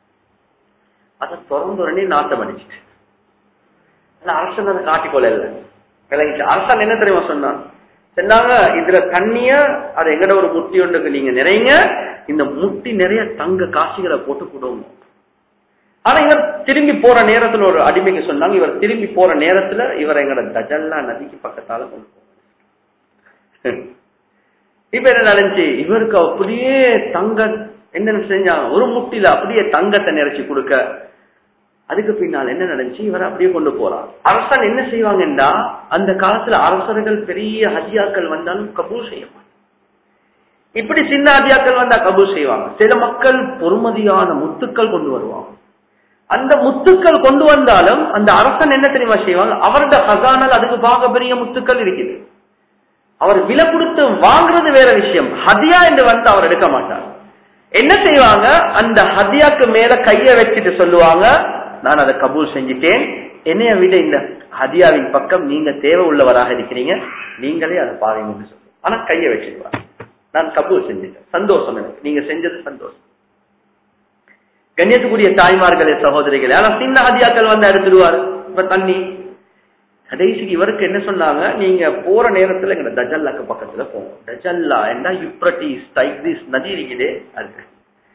அதை திறந்த உடனே நாட்டம் அடிச்சிட்டு ஆனா அரசன் அதை காட்டிக்கொள்ள இல்லை விளங்கிச்சு அரசன் என்ன தெரியுமா சொன்னான் சொன்னாங்க இதுல தண்ணிய அது எங்கட ஒரு முட்டி ஒன்றுக்கு நீங்க நிறைங்க இந்த முட்டி நிறைய தங்க காசிகளை போட்டு கொடுங்க ஆனா இவர் திரும்பி போற நேரத்துல ஒரு அடிமைக்கு சொன்னாங்க இவர் திரும்பி போற நேரத்துல இவர் எங்கட தஜல்லா நதிக்கு பக்கத்தால கொண்டு போவாங்க இப்ப என்ன நடந்துச்சு இவருக்கு அப்படியே தங்க என்ன செஞ்சாங்க ஒரு முட்டில அப்படியே தங்கத்தை நிறைச்சி கொடுக்க அதுக்கு பின்னால் என்ன நடந்துச்சு இவர் அப்படியே கொண்டு போறார் அரசன் என்ன செய்வாங்கன்னா அந்த காலத்துல அரசர்கள் பெரிய ஹதியாக்கள் வந்தாலும் கபூல் செய்ய மாட்டாங்க இப்படி சின்ன ஹதியாக்கள் வந்தா கபூல் செய்வாங்க சில மக்கள் பொறுமதியான முத்துக்கள் கொண்டு வருவாங்க அந்த முத்துக்கள் கொண்டு வந்தாலும் அந்த அரசன் என்ன தெரியுமா செய்வாங்க அவரோட ஹசானால் அதுக்கு பார்க்க பெரிய முத்துக்கள் இருக்குது அவர் விலை கொடுத்து வாங்குறது வேற விஷயம் ஹதியா என்று வந்து அவர் எடுக்க மாட்டார் என்ன செய்வாங்க அந்த ஹதியாக்கு மேல கைய வச்சுட்டு சொல்லுவாங்க நான் அதை கபூல் செஞ்சுட்டேன் என்னைய விட இந்த ஹதியாவின் பக்கம் நீங்க தேவை உள்ளவராக இருக்கிறீங்க நீங்களே அதை பாருங்க சொல்லு ஆனா கைய வச்சுக்குவாங்க நான் கபூல் செஞ்சுட்டேன் சந்தோஷம் எனக்கு நீங்க செஞ்சது சந்தோஷம் கண்ணியத்துக்குரிய தாய்மார்களே சகோதரிகளே ஆனா சின்ன ஹதியாக்கள் வந்து எடுத்துடுவாரு இப்ப தண்ணி கடைசிக்கு இவருக்கு என்ன சொன்னாங்க நீங்க போற நேரத்துல எங்க தஜல்லாக்கு பக்கத்துல போவோம் தஜல்லா என்ன யுப்ரட்டிஸ் டைக்ரிஸ் நதி இருக்குதே அது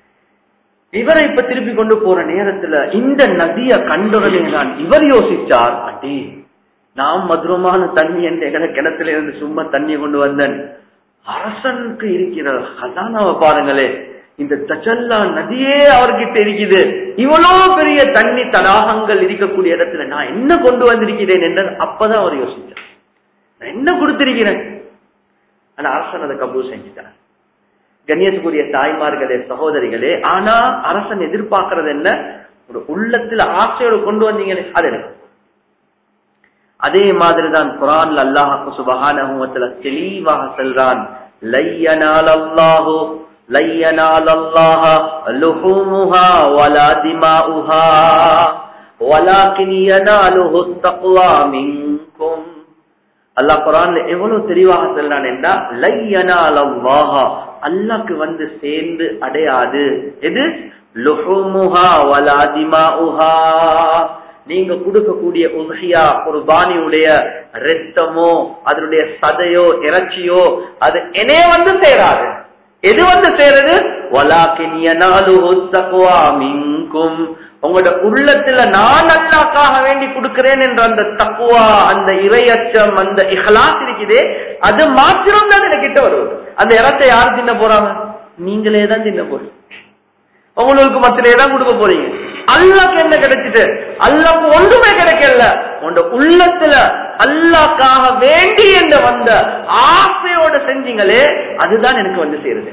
இவரை இப்ப திருப்பி கொண்டு போற நேரத்துல இந்த நதிய கண்டுடனே நான் இவர் யோசிச்சார் அடி நாம் மதுரமான தண்ணி என்று எங்களை கிணத்துல இருந்து சும்மா தண்ணி கொண்டு வந்தேன் அரசனுக்கு இருக்கிற ஹசானாவை பாருங்களே இந்த தஜல்லா நதியே அவர்கிட்ட இருக்குது இவ்வளவு பெரிய தண்ணி தடாகங்கள் இருக்கக்கூடிய இடத்துல நான் என்ன கொண்டு வந்திருக்கிறேன் என்று அப்பதான் அவர் யோசிச்சார் நான் என்ன கொடுத்திருக்கிறேன் ஆனா அரசன் அதை கபூல் செஞ்சுட்டார் கண்ணியத்துக்குரிய தாய்மார்களே சகோதரிகளே ஆனா அரசன் எதிர்பார்க்கறது என்ன ஒரு உள்ளத்துல ஆசையோடு கொண்டு வந்தீங்களே அது எனக்கு அதே மாதிரிதான் குரான்ல அல்லாஹு சுபஹானஹுவத்துல தெளிவாக சொல்றான் லையனால் அல்லாஹு லையனால் அல்லாஹ லுஹுமுஹா வலா திமாஉஹா வலாக்கின் யனாலுஹு தக்வா மின்கும் அல்லாஹ் குரான்ல எவ்வளவு தெளிவாக சொல்றான் என்றா லையனால் அல்லாஹ அல்லாஹ்க்கு வந்து சேர்ந்து அடையாது எது லுஹுமுஹா வலா திமாஉஹா நீங்க கொடுக்கக்கூடிய உஹியா குர்பானியுடைய ரத்தமோ அதனுடைய சதையோ இறைச்சியோ அது என்னே வந்து சேராது எது வந்து சேருது மின்கும் உங்களோட உள்ளத்துல நான் அல்லாக்காக வேண்டி கொடுக்கிறேன் என்ற அந்த தக்குவா அந்த இறையச்சம் அந்த இஹலாஸ் இருக்குதே அது மாத்திரம் தான் கிட்ட வரும் அந்த இடத்தை யார் தின்ன போறாங்க நீங்களே தான் தின்ன போறீங்க உங்களுக்கு மத்திலே தான் கொடுக்க போறீங்க அல்லாக்கு என்ன கிடைச்சிட்டு அல்லாக்கு ஒன்றுமே கிடைக்கல உங்க உள்ளத்துல அல்லாக்காக வேண்டி என்ற வந்த ஆசையோட செஞ்சீங்களே அதுதான் எனக்கு வந்து சேருது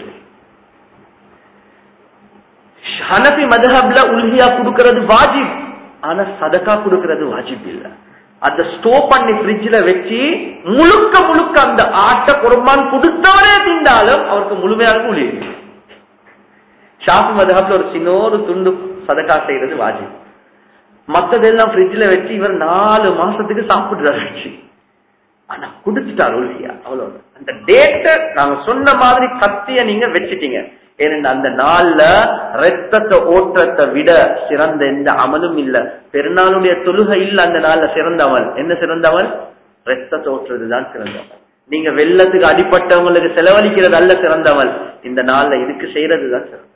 ஹனபி மதஹப்ல உல்ஹியா கொடுக்கறது வாஜிப் ஆனா சதக்கா கொடுக்கறது வாஜிப் இல்ல அத ஸ்டோப் பண்ணி பிரிட்ஜ்ல வச்சு முழுக்க முழுக்க அந்த ஆட்டை குர்பான் கொடுத்தவரே திண்டாலும் அவருக்கு முழுமையாக கூலி ஷாஃபி மதஹப்ல ஒரு சின்ன ஒரு துண்டு சதக்கா செய்யறது வாஜிப் மத்ததெல்லாம் ஃப்ரிட்ஜ்ல வச்சு இவர் நாலு மாசத்துக்கு சாப்பிடுறாரு வச்சு ஆனா குடிச்சிட்டார் உல்லியா அவ்வளவு அந்த டேட்ட நாங்க சொன்ன மாதிரி கத்திய நீங்க வச்சுட்டீங்க ஏனென்று அந்த நாள்ல ரத்தத்தை ஓட்டத்தை விட சிறந்த எந்த அமலும் இல்ல பெருநாளுடைய தொழுகை இல்ல அந்த நாள்ல சிறந்தவள் என்ன சிறந்தவள் ரத்தத்தை ஓட்டுறதுதான் சிறந்தவள் நீங்க வெள்ளத்துக்கு அடிப்பட்டவங்களுக்கு செலவழிக்கிறது அல்ல சிறந்தவள் இந்த நாள்ல இதுக்கு செய்யறதுதான் சிறந்த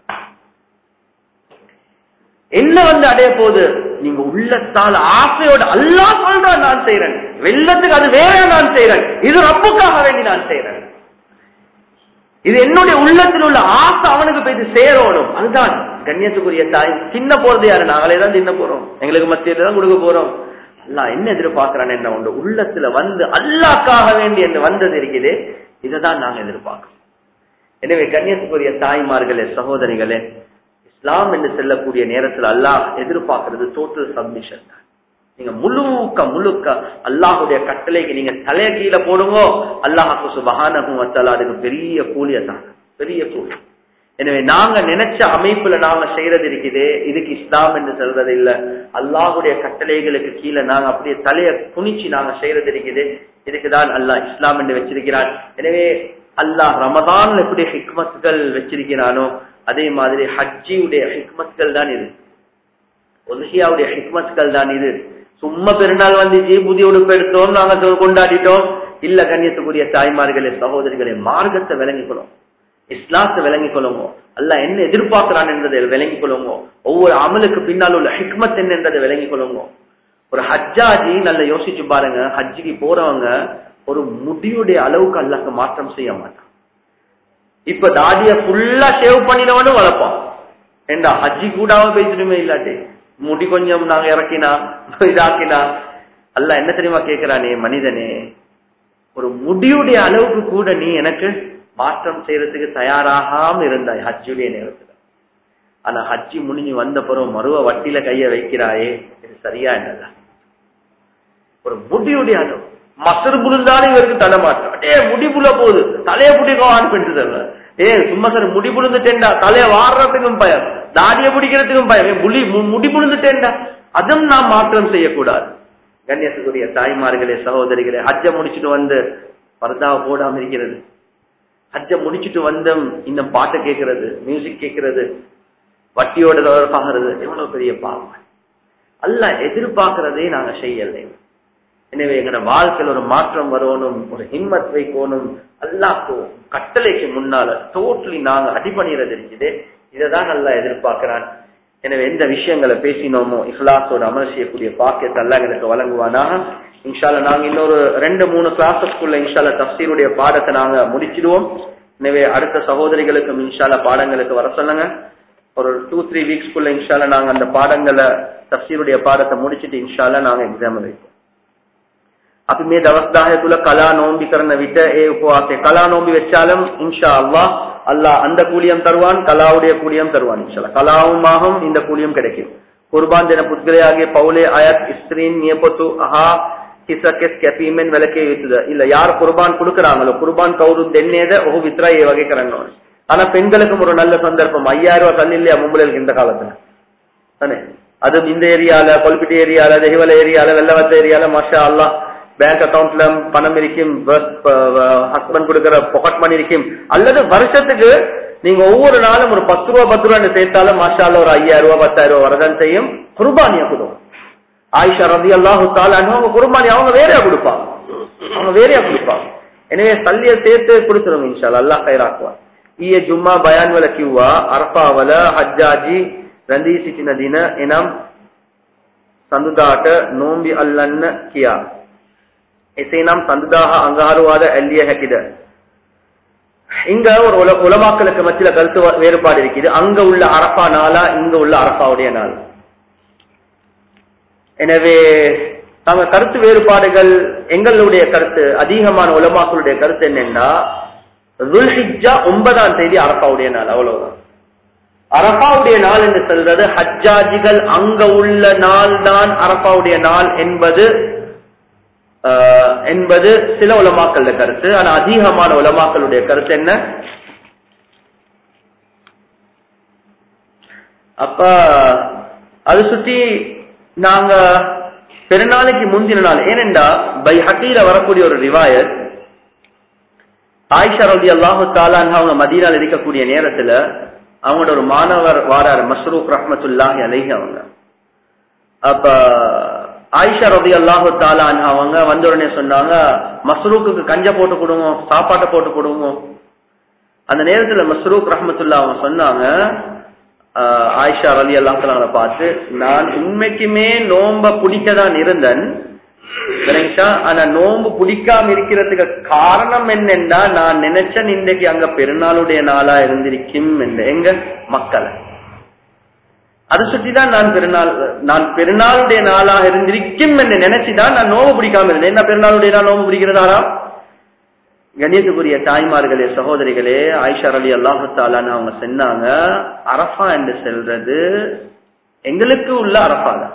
என்ன வந்து அடைய போது நீங்க உள்ளத்தால் ஆசையோட அல்லா சொல்ற நான் செய்யறேன் வெள்ளத்துக்கு அது வேற நான் செய்யறேன் இது ரப்புக்காக வேண்டி நான் செய்யறேன் இது என்னுடைய உள்ளத்தில் உள்ள ஆசை அவனுக்கு போய் சேரணும் அதுதான் கண்ணியத்துக்குரிய தாய் தின்ன போறது யாரு நாங்களே தான் தின்ன போறோம் எங்களுக்கு மத்தியில தான் கொடுக்க போறோம் அல்லா என்ன எதிர்பார்க்கிறான் என்ற உங்க உள்ளத்துல வந்து அல்லாக்காக வேண்டி என்று வந்தது இருக்குது இதைதான் நாங்க எதிர்பார்க்கிறோம் எனவே கண்ணியத்துக்குரிய தாய்மார்களே சகோதரிகளே இஸ்லாம் என்று செல்லக்கூடிய நேரத்தில் அல்லாஹ் எதிர்பார்க்கிறது டோட்டல் சப்மிஷன் நீங்க முழுக்க முழுக்க அல்லாஹுடைய கட்டளைக்கு நீங்க தலைய கீழே போடுங்க அல்லாஹாக்கு சுபகானகும் வத்தால அதுக்கு பெரிய கூலிய தான் பெரிய கூலி எனவே நாங்க நினைச்ச அமைப்புல நாங்க செய்யறது இருக்குது இதுக்கு இஸ்லாம் என்று சொல்றது இல்ல அல்லாஹுடைய கட்டளைகளுக்கு கீழே நாங்க அப்படியே தலைய குனிச்சு நாங்க செய்யறது இருக்குது இதுக்குதான் அல்லாஹ் இஸ்லாம் என்று வச்சிருக்கிறான் எனவே அல்லாஹ் ரமதான் எப்படி ஹிக்மத்துகள் வச்சிருக்கிறானோ அதே மாதிரி ஹஜ்ஜியுடைய ஹிக்மத்கள் தான் இது ஒல்ஹியாவுடைய ஹிக்மத்கள் தான் இது சும்மா பெருநாள் வந்துச்சு புதிய உடுப்பு எடுத்தோம் நாங்க கொண்டாடிட்டோம் இல்ல கண்ணியத்துக்குரிய தாய்மார்களே சகோதரிகளே மார்க்கத்தை விளங்கிக்கணும் இஸ்லாத்தை விளங்கிக் கொள்ளுங்க அல்ல என்ன எதிர்பார்க்கிறான் என்றதை விளங்கிக் கொள்ளுங்க ஒவ்வொரு அமலுக்கு பின்னால் உள்ள ஹிக்மத் என்ன என்றதை விளங்கிக் கொள்ளுங்க ஒரு ஹஜ்ஜாஜி நல்லா யோசிச்சு பாருங்க ஹஜ்ஜிக்கு போறவங்க ஒரு முடியுடைய அளவுக்கு அல்லாக்கு மாற்றம் செய்ய மாட்டான் இப்ப தாடிய ஃபுல்லா சேவ் பண்ணினவனும் வளர்ப்பான் ஏண்டா ஹஜ்ஜி கூடாம பேசிடுமே இல்லாட்டி முடி கொஞ்சம் நாங்க இறக்கினா இதாக்கினா அல்ல என்ன தெரியுமா கேக்குறானே மனிதனே ஒரு முடியுடைய அளவுக்கு கூட நீ எனக்கு மாற்றம் செய்யறதுக்கு தயாராகாம இருந்தாய் ஹஜ்ஜுடைய நேரத்துல ஆனா ஹஜ்ஜி முடிஞ்சு வந்த பிறகு மறுவ வட்டியில கைய வைக்கிறாயே இது சரியா என்னல்ல ஒரு முடியுடைய அளவு மசரு புழுந்தாலும் இவருக்கு தலை மாற்றம் ஏ முடி புல போகுது தலைய பிடிக்கவான்னு பெற்று ஏ சும்மா சார் முடி புழுந்துட்டேன்டா தலைய வாடுறதுக்கும் பயம் தாடிய பிடிக்கிறதுக்கும் பயம் முடி முடி புழுந்துட்டேன்டா அதுவும் நாம் மாற்றம் செய்யக்கூடாது கண்ணியத்துக்குரிய தாய்மார்களே சகோதரிகளே ஹஜ்ஜ முடிச்சுட்டு வந்து பர்தாவை போடாம இருக்கிறது ஹஜ்ஜ முடிச்சுட்டு வந்தோம் இன்னும் பாட்டை கேட்கறது மியூசிக் கேட்கறது வட்டியோட தொடர்பாகிறது எவ்வளவு பெரிய பாவம் அல்ல எதிர்பார்க்கிறதே நாங்க செய்யலை எனவே எங்களோட வாழ்க்கையில் ஒரு மாற்றம் வரணும் ஒரு ஹிம்மத் வைக்கணும் அல்லாக்கு கட்டளைக்கு முன்னால டோட்டலி நாங்க அடிபணிறது இருக்குது இதைதான் நல்லா எதிர்பார்க்கிறான் எனவே எந்த விஷயங்களை பேசினோமோ இஹ்லாஸோட அமல் செய்யக்கூடிய பாக்கியத்தை அல்ல எங்களுக்கு வழங்குவானா இன்ஷால்ல நாங்க இன்னொரு ரெண்டு மூணு கிளாஸஸ்க்குள்ள இன்ஷால்ல தப்சீருடைய பாடத்தை நாங்க முடிச்சிடுவோம் எனவே அடுத்த சகோதரிகளுக்கும் இன்ஷால பாடங்களுக்கு வர சொல்லுங்க ஒரு டூ த்ரீ வீக்ஸ்க்குள்ள இன்ஷால நாங்க அந்த பாடங்களை தப்சீருடைய பாடத்தை முடிச்சிட்டு இன்ஷால நாங்க எக்ஸாம் வைப்போம் අපි මේ දවස් 10 තුල කලා නෝම්බි කරන විට ඒ උපවාසයේ කලා නෝම්බි වෙච්චාலும் இன்ஷா அல்லாஹ் அல்லாஹ் அந்த கூலியம் தருவான் கலாவுடைய கூலியம் தருவான் இன்ஷால்லா கலாவும் ஆகும் இந்த கூலியம் கிடைக்கும் குர்பான் දෙන පුද්ගලයාගේ පවුලේ අයත් ස්ත්‍රීන් නියපොතු අහා හිසකෙස් කැපීමෙන් වැළකේ යුතුද இல்ல யார் குர்பான் கொடுக்கறாங்களோ குர்பான் கவுரு දෙන්නේද ඔහු විතරයි ඒ වගේ කරන්න ඕනේ ஆனா பெண்களுக்கும் ஒரு நல்ல சந்தர்ப்பம் 5000 ரூபாய் தள்ளி இல்லையா மும்பைக்கு இந்த காலத்துல தானே அது இந்த ஏரியால கொல்பிட்டி ஏரியால தெஹிவல ஏரியால வெள்ளவத்த ஏரியால மாஷா அல்லாஹ் பேங்க் அக்கவுண்ட்ல பணம் இருக்கும் ஹஸ்பண்ட் கொடுக்கிற பொக்கட் மணி இருக்கும் அல்லது வருஷத்துக்கு நீங்க ஒவ்வொரு நாளும் ஒரு பத்து ரூபா பத்து ரூபா சேர்த்தாலும் மாஷால ஒரு ஐயாயிரம் ரூபாய் பத்தாயிரம் ரூபாய் வரதான் செய்யும் குர்பானியா கொடுக்கும் ஆயிஷா ரதி அல்லாஹு அவங்க குர்பானி அவங்க வேறையா கொடுப்பாங்க அவங்க வேறையா கொடுப்பாங்க எனவே சல்லிய சேர்த்து கொடுத்துரும் இன்ஷால் அல்லாஹ் கைராக்குவார் ඊයේ ජුම්මා බයන් වල කිව්වා අරෆාවල හජ්ජාජි රැඳී සිටින දින එනම් සඳුදාට නෝම්බි අල්ලන්න කියා. එසේනම් සඳුදාහ අඟහරුවාද ඇල්ලිය හැකිද? இங்க ஒரு உல உலமாக்களுக்கு மத்தியில கருத்து வேறுபாடு இருக்குது அங்க உள்ள அரபா நாளா இங்க உள்ள அரபாவுடைய நாள் எனவே நாங்க கருத்து வேறுபாடுகள் எங்களுடைய கருத்து அதிகமான உலமாக்களுடைய கருத்து என்னன்னா துல்ஹிஜா ஒன்பதாம் தேதி அரபாவுடைய நாள் அவ்வளவுதான் அரபாவுடைய நாள் என்று சொல்றது ஹஜ்ஜாஜிகள் அங்க உள்ள நாள் தான் அரபாவுடைய நாள் என்பது என்பது சில உலமாக்கள கருத்து ஆனா அதிகமான உலமாக்களுடைய கருத்து என்ன அப்ப அது சுத்தி நாங்க பெருநாளைக்கு முந்தின நாள் ஏனென்றா பை ஹக்கீல வரக்கூடிய ஒரு ரிவாயத் ஆயிஷா ரதி அல்லாஹு தாலான் அவங்க மதீனால இருக்கக்கூடிய நேரத்துல அவங்களோட ஒரு மாணவர் வாராரு மஸ்ரூக் ரஹமத்துல்லாஹி அலைஹி அவங்க அப்ப ஆயிஷா ரதி அல்லாஹு தாலான் அவங்க வந்த உடனே சொன்னாங்க மஸ்ரூக்கு கஞ்ச போட்டு கொடுங்க சாப்பாட்டை போட்டு கொடுங்க அந்த நேரத்துல மஸ்ரூக் ரஹமத்துல்லா அவங்க சொன்னாங்க ஆயிஷா ரலி அல்லாஹ் பார்த்து நான் உண்மைக்குமே நோம்ப பிடிக்கதான் இருந்தேன் ஆனா நோம்பு பிடிக்காம இருக்கிறதுக்கு காரணம் என்னன்னா நான் நினைச்சேன் இன்றைக்கு அங்க பெருநாளுடைய நாளா இருந்திருக்கும் என்று எங்க மக்களை அதை சுற்றிதான் நான் பெருநாள் நான் பெருநாளுடைய நாளாக இருந்திருக்கும் என்று நினைச்சுதான் நான் நோம்பு பிடிக்காம இருந்தேன் என்ன பெருநாளுடைய நாள் நோம்பு பிடிக்கிறதாரா கணியத்துக்குரிய தாய்மார்களே சகோதரிகளே ஆயிஷா அலி அல்லாஹாலான்னு அவங்க சொன்னாங்க அரஃபா என்று செல்றது எங்களுக்கு உள்ள அரஃபா தான்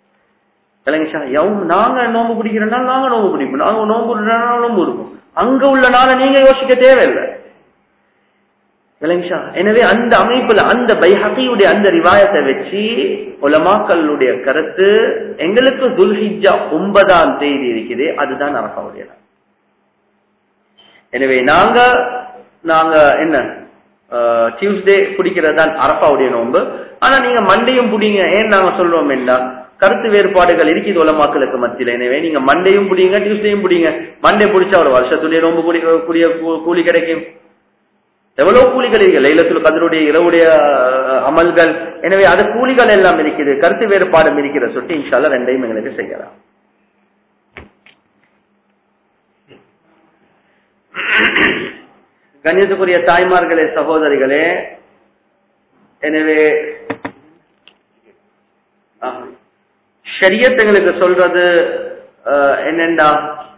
நாங்க நோம்பு பிடிக்கிறனால நாங்க நோம்பு பிடிப்போம் நாங்க நோம்பு நோம்பு இருப்போம் அங்க உள்ள நாளை நீங்க யோசிக்க தேவையில்லை விளங்கிஷா எனவே அந்த அமைப்புல அந்த பைஹகியுடைய அந்த ரிவாயத்தை வச்சு உலமாக்களுடைய கருத்து எங்களுக்கு துல்ஹிஜா ஒன்பதாம் தேதி இருக்குது அதுதான் அரபாவுடைய எனவே நாங்க நாங்க என்ன டியூஸ்டே பிடிக்கிறது தான் அரப்பாவுடைய நோன்பு ஆனா நீங்க மண்டையும் பிடிங்க ஏன் நாங்க சொல்றோம் என்ன கருத்து வேறுபாடுகள் இருக்குது உலமாக்களுக்கு மத்தியில எனவே நீங்க மண்டையும் பிடிங்க டியூஸ்டேயும் பிடிங்க மண்டே பிடிச்சா ஒரு வருஷத்துடைய நோன்பு கூடிய கூலி கிடைக்கும் எவ்வளவு கூலிகள் இருக்கு லைலத்துல கதருடைய இரவுடைய அமல்கள் எனவே அது கூலிகள் எல்லாம் இருக்குது கருத்து வேறுபாடும் இருக்கிற சொட்டு இன்ஷால்ல ரெண்டையும் எங்களுக்கு செய்யலாம் கணியத்துக்குரிய தாய்மார்களே சகோதரிகளே எனவே ஷரியத் எங்களுக்கு சொல்றது என்னண்டா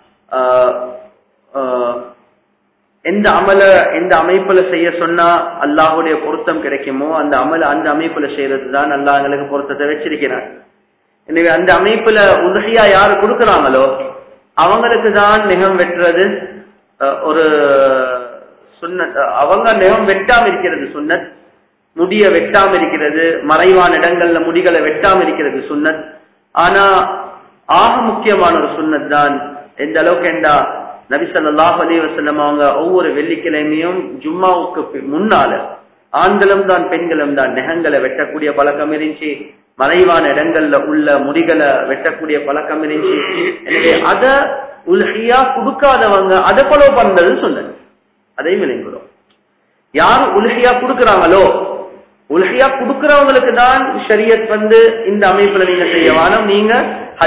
எந்த அமல எந்த அமைப்புல செய்ய சொன்னா அல்லாஹுடைய பொருத்தம் கிடைக்குமோ அந்த அமல அந்த அமைப்புல செய்யறது தான் அல்லாஹ் எங்களுக்கு பொருத்தத்தை வச்சிருக்கிறார் எனவே அந்த அமைப்புல உதவியா யாரு கொடுக்கறாங்களோ அவங்களுக்கு தான் நிகம் வெட்டுறது ஒரு சுண்ணத் அவங்க நிகம் வெட்டாம இருக்கிறது சுண்ணத் முடிய வெட்டாம இருக்கிறது மறைவான இடங்கள்ல முடிகளை வெட்டாம இருக்கிறது சுண்ணத் ஆனா ஆக முக்கியமான ஒரு சுண்ணத் தான் எந்த அளவுக்கு என்றா நபிசல்லாஹ் அலி வசல்லம் அவங்க ஒவ்வொரு வெள்ளிக்கிழமையும் ஜும்மாவுக்கு முன்னால ஆண்களும் தான் பெண்களும் தான் நெகங்களை வெட்டக்கூடிய பழக்கம் இருந்துச்சு மறைவான இடங்கள்ல உள்ள முடிகளை வெட்டக்கூடிய பழக்கம் இருந்துச்சு எனவே அத உலகியா கொடுக்காதவங்க அதை ஃபாலோ பண்றது சொன்னது அதையும் விளங்குறோம் யார் உலகியா கொடுக்கறாங்களோ உலகியா கொடுக்கறவங்களுக்கு தான் ஷரியத் வந்து இந்த அமைப்புல நீங்க செய்ய வேணும் நீங்க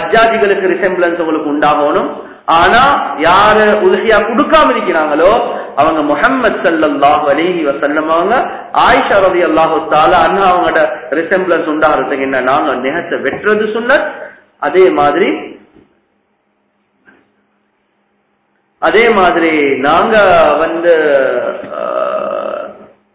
ஹஜ்ஜாஜிகளுக்கு ரிசம்பிளன்ஸ் உங்களுக்கு உண்டாகணும் ஆனா யாரு உலகியா கொடுக்காம இருக்கிறாங்களோ அவங்க முஹம்மது ஸல்லல்லாஹு அலைஹி வஸல்லம் அவங்க ஆயிஷா ரலியல்லாஹு தஆலா அண்ணா அவங்களோட ரிசெம்பிளன்ஸ் உண்டாகிறதுக்கு என்ன நாங்க நெகத்தை வெட்டுறது சுன்னத் அதே மாதிரி அதே மாதிரி நாங்க வந்து ஆஹ்,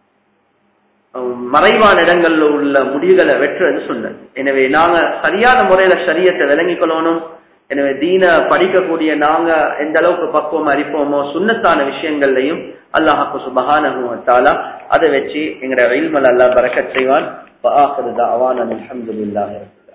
மறைவான இடங்கள்ல உள்ள முடிவுகளை வெட்டுறது சொன்னது எனவே நாங்க சரியான முறையில சரியத்தை விளங்கிக் கொள்ளணும் எனவே தீன படிக்கக்கூடிய நாங்க எந்த அளவுக்கு பக்குவம் அறிப்போமோ சுண்ணத்தான விஷயங்கள்லையும் அல்லாஹாக்கு சுபஹானஹு வ தஆலா அதை வச்சு எங்கட இல்மல் அல்லாஹ் பரக்கத் செய்வான் فآخر دعوانا الحمد لله رب العالمين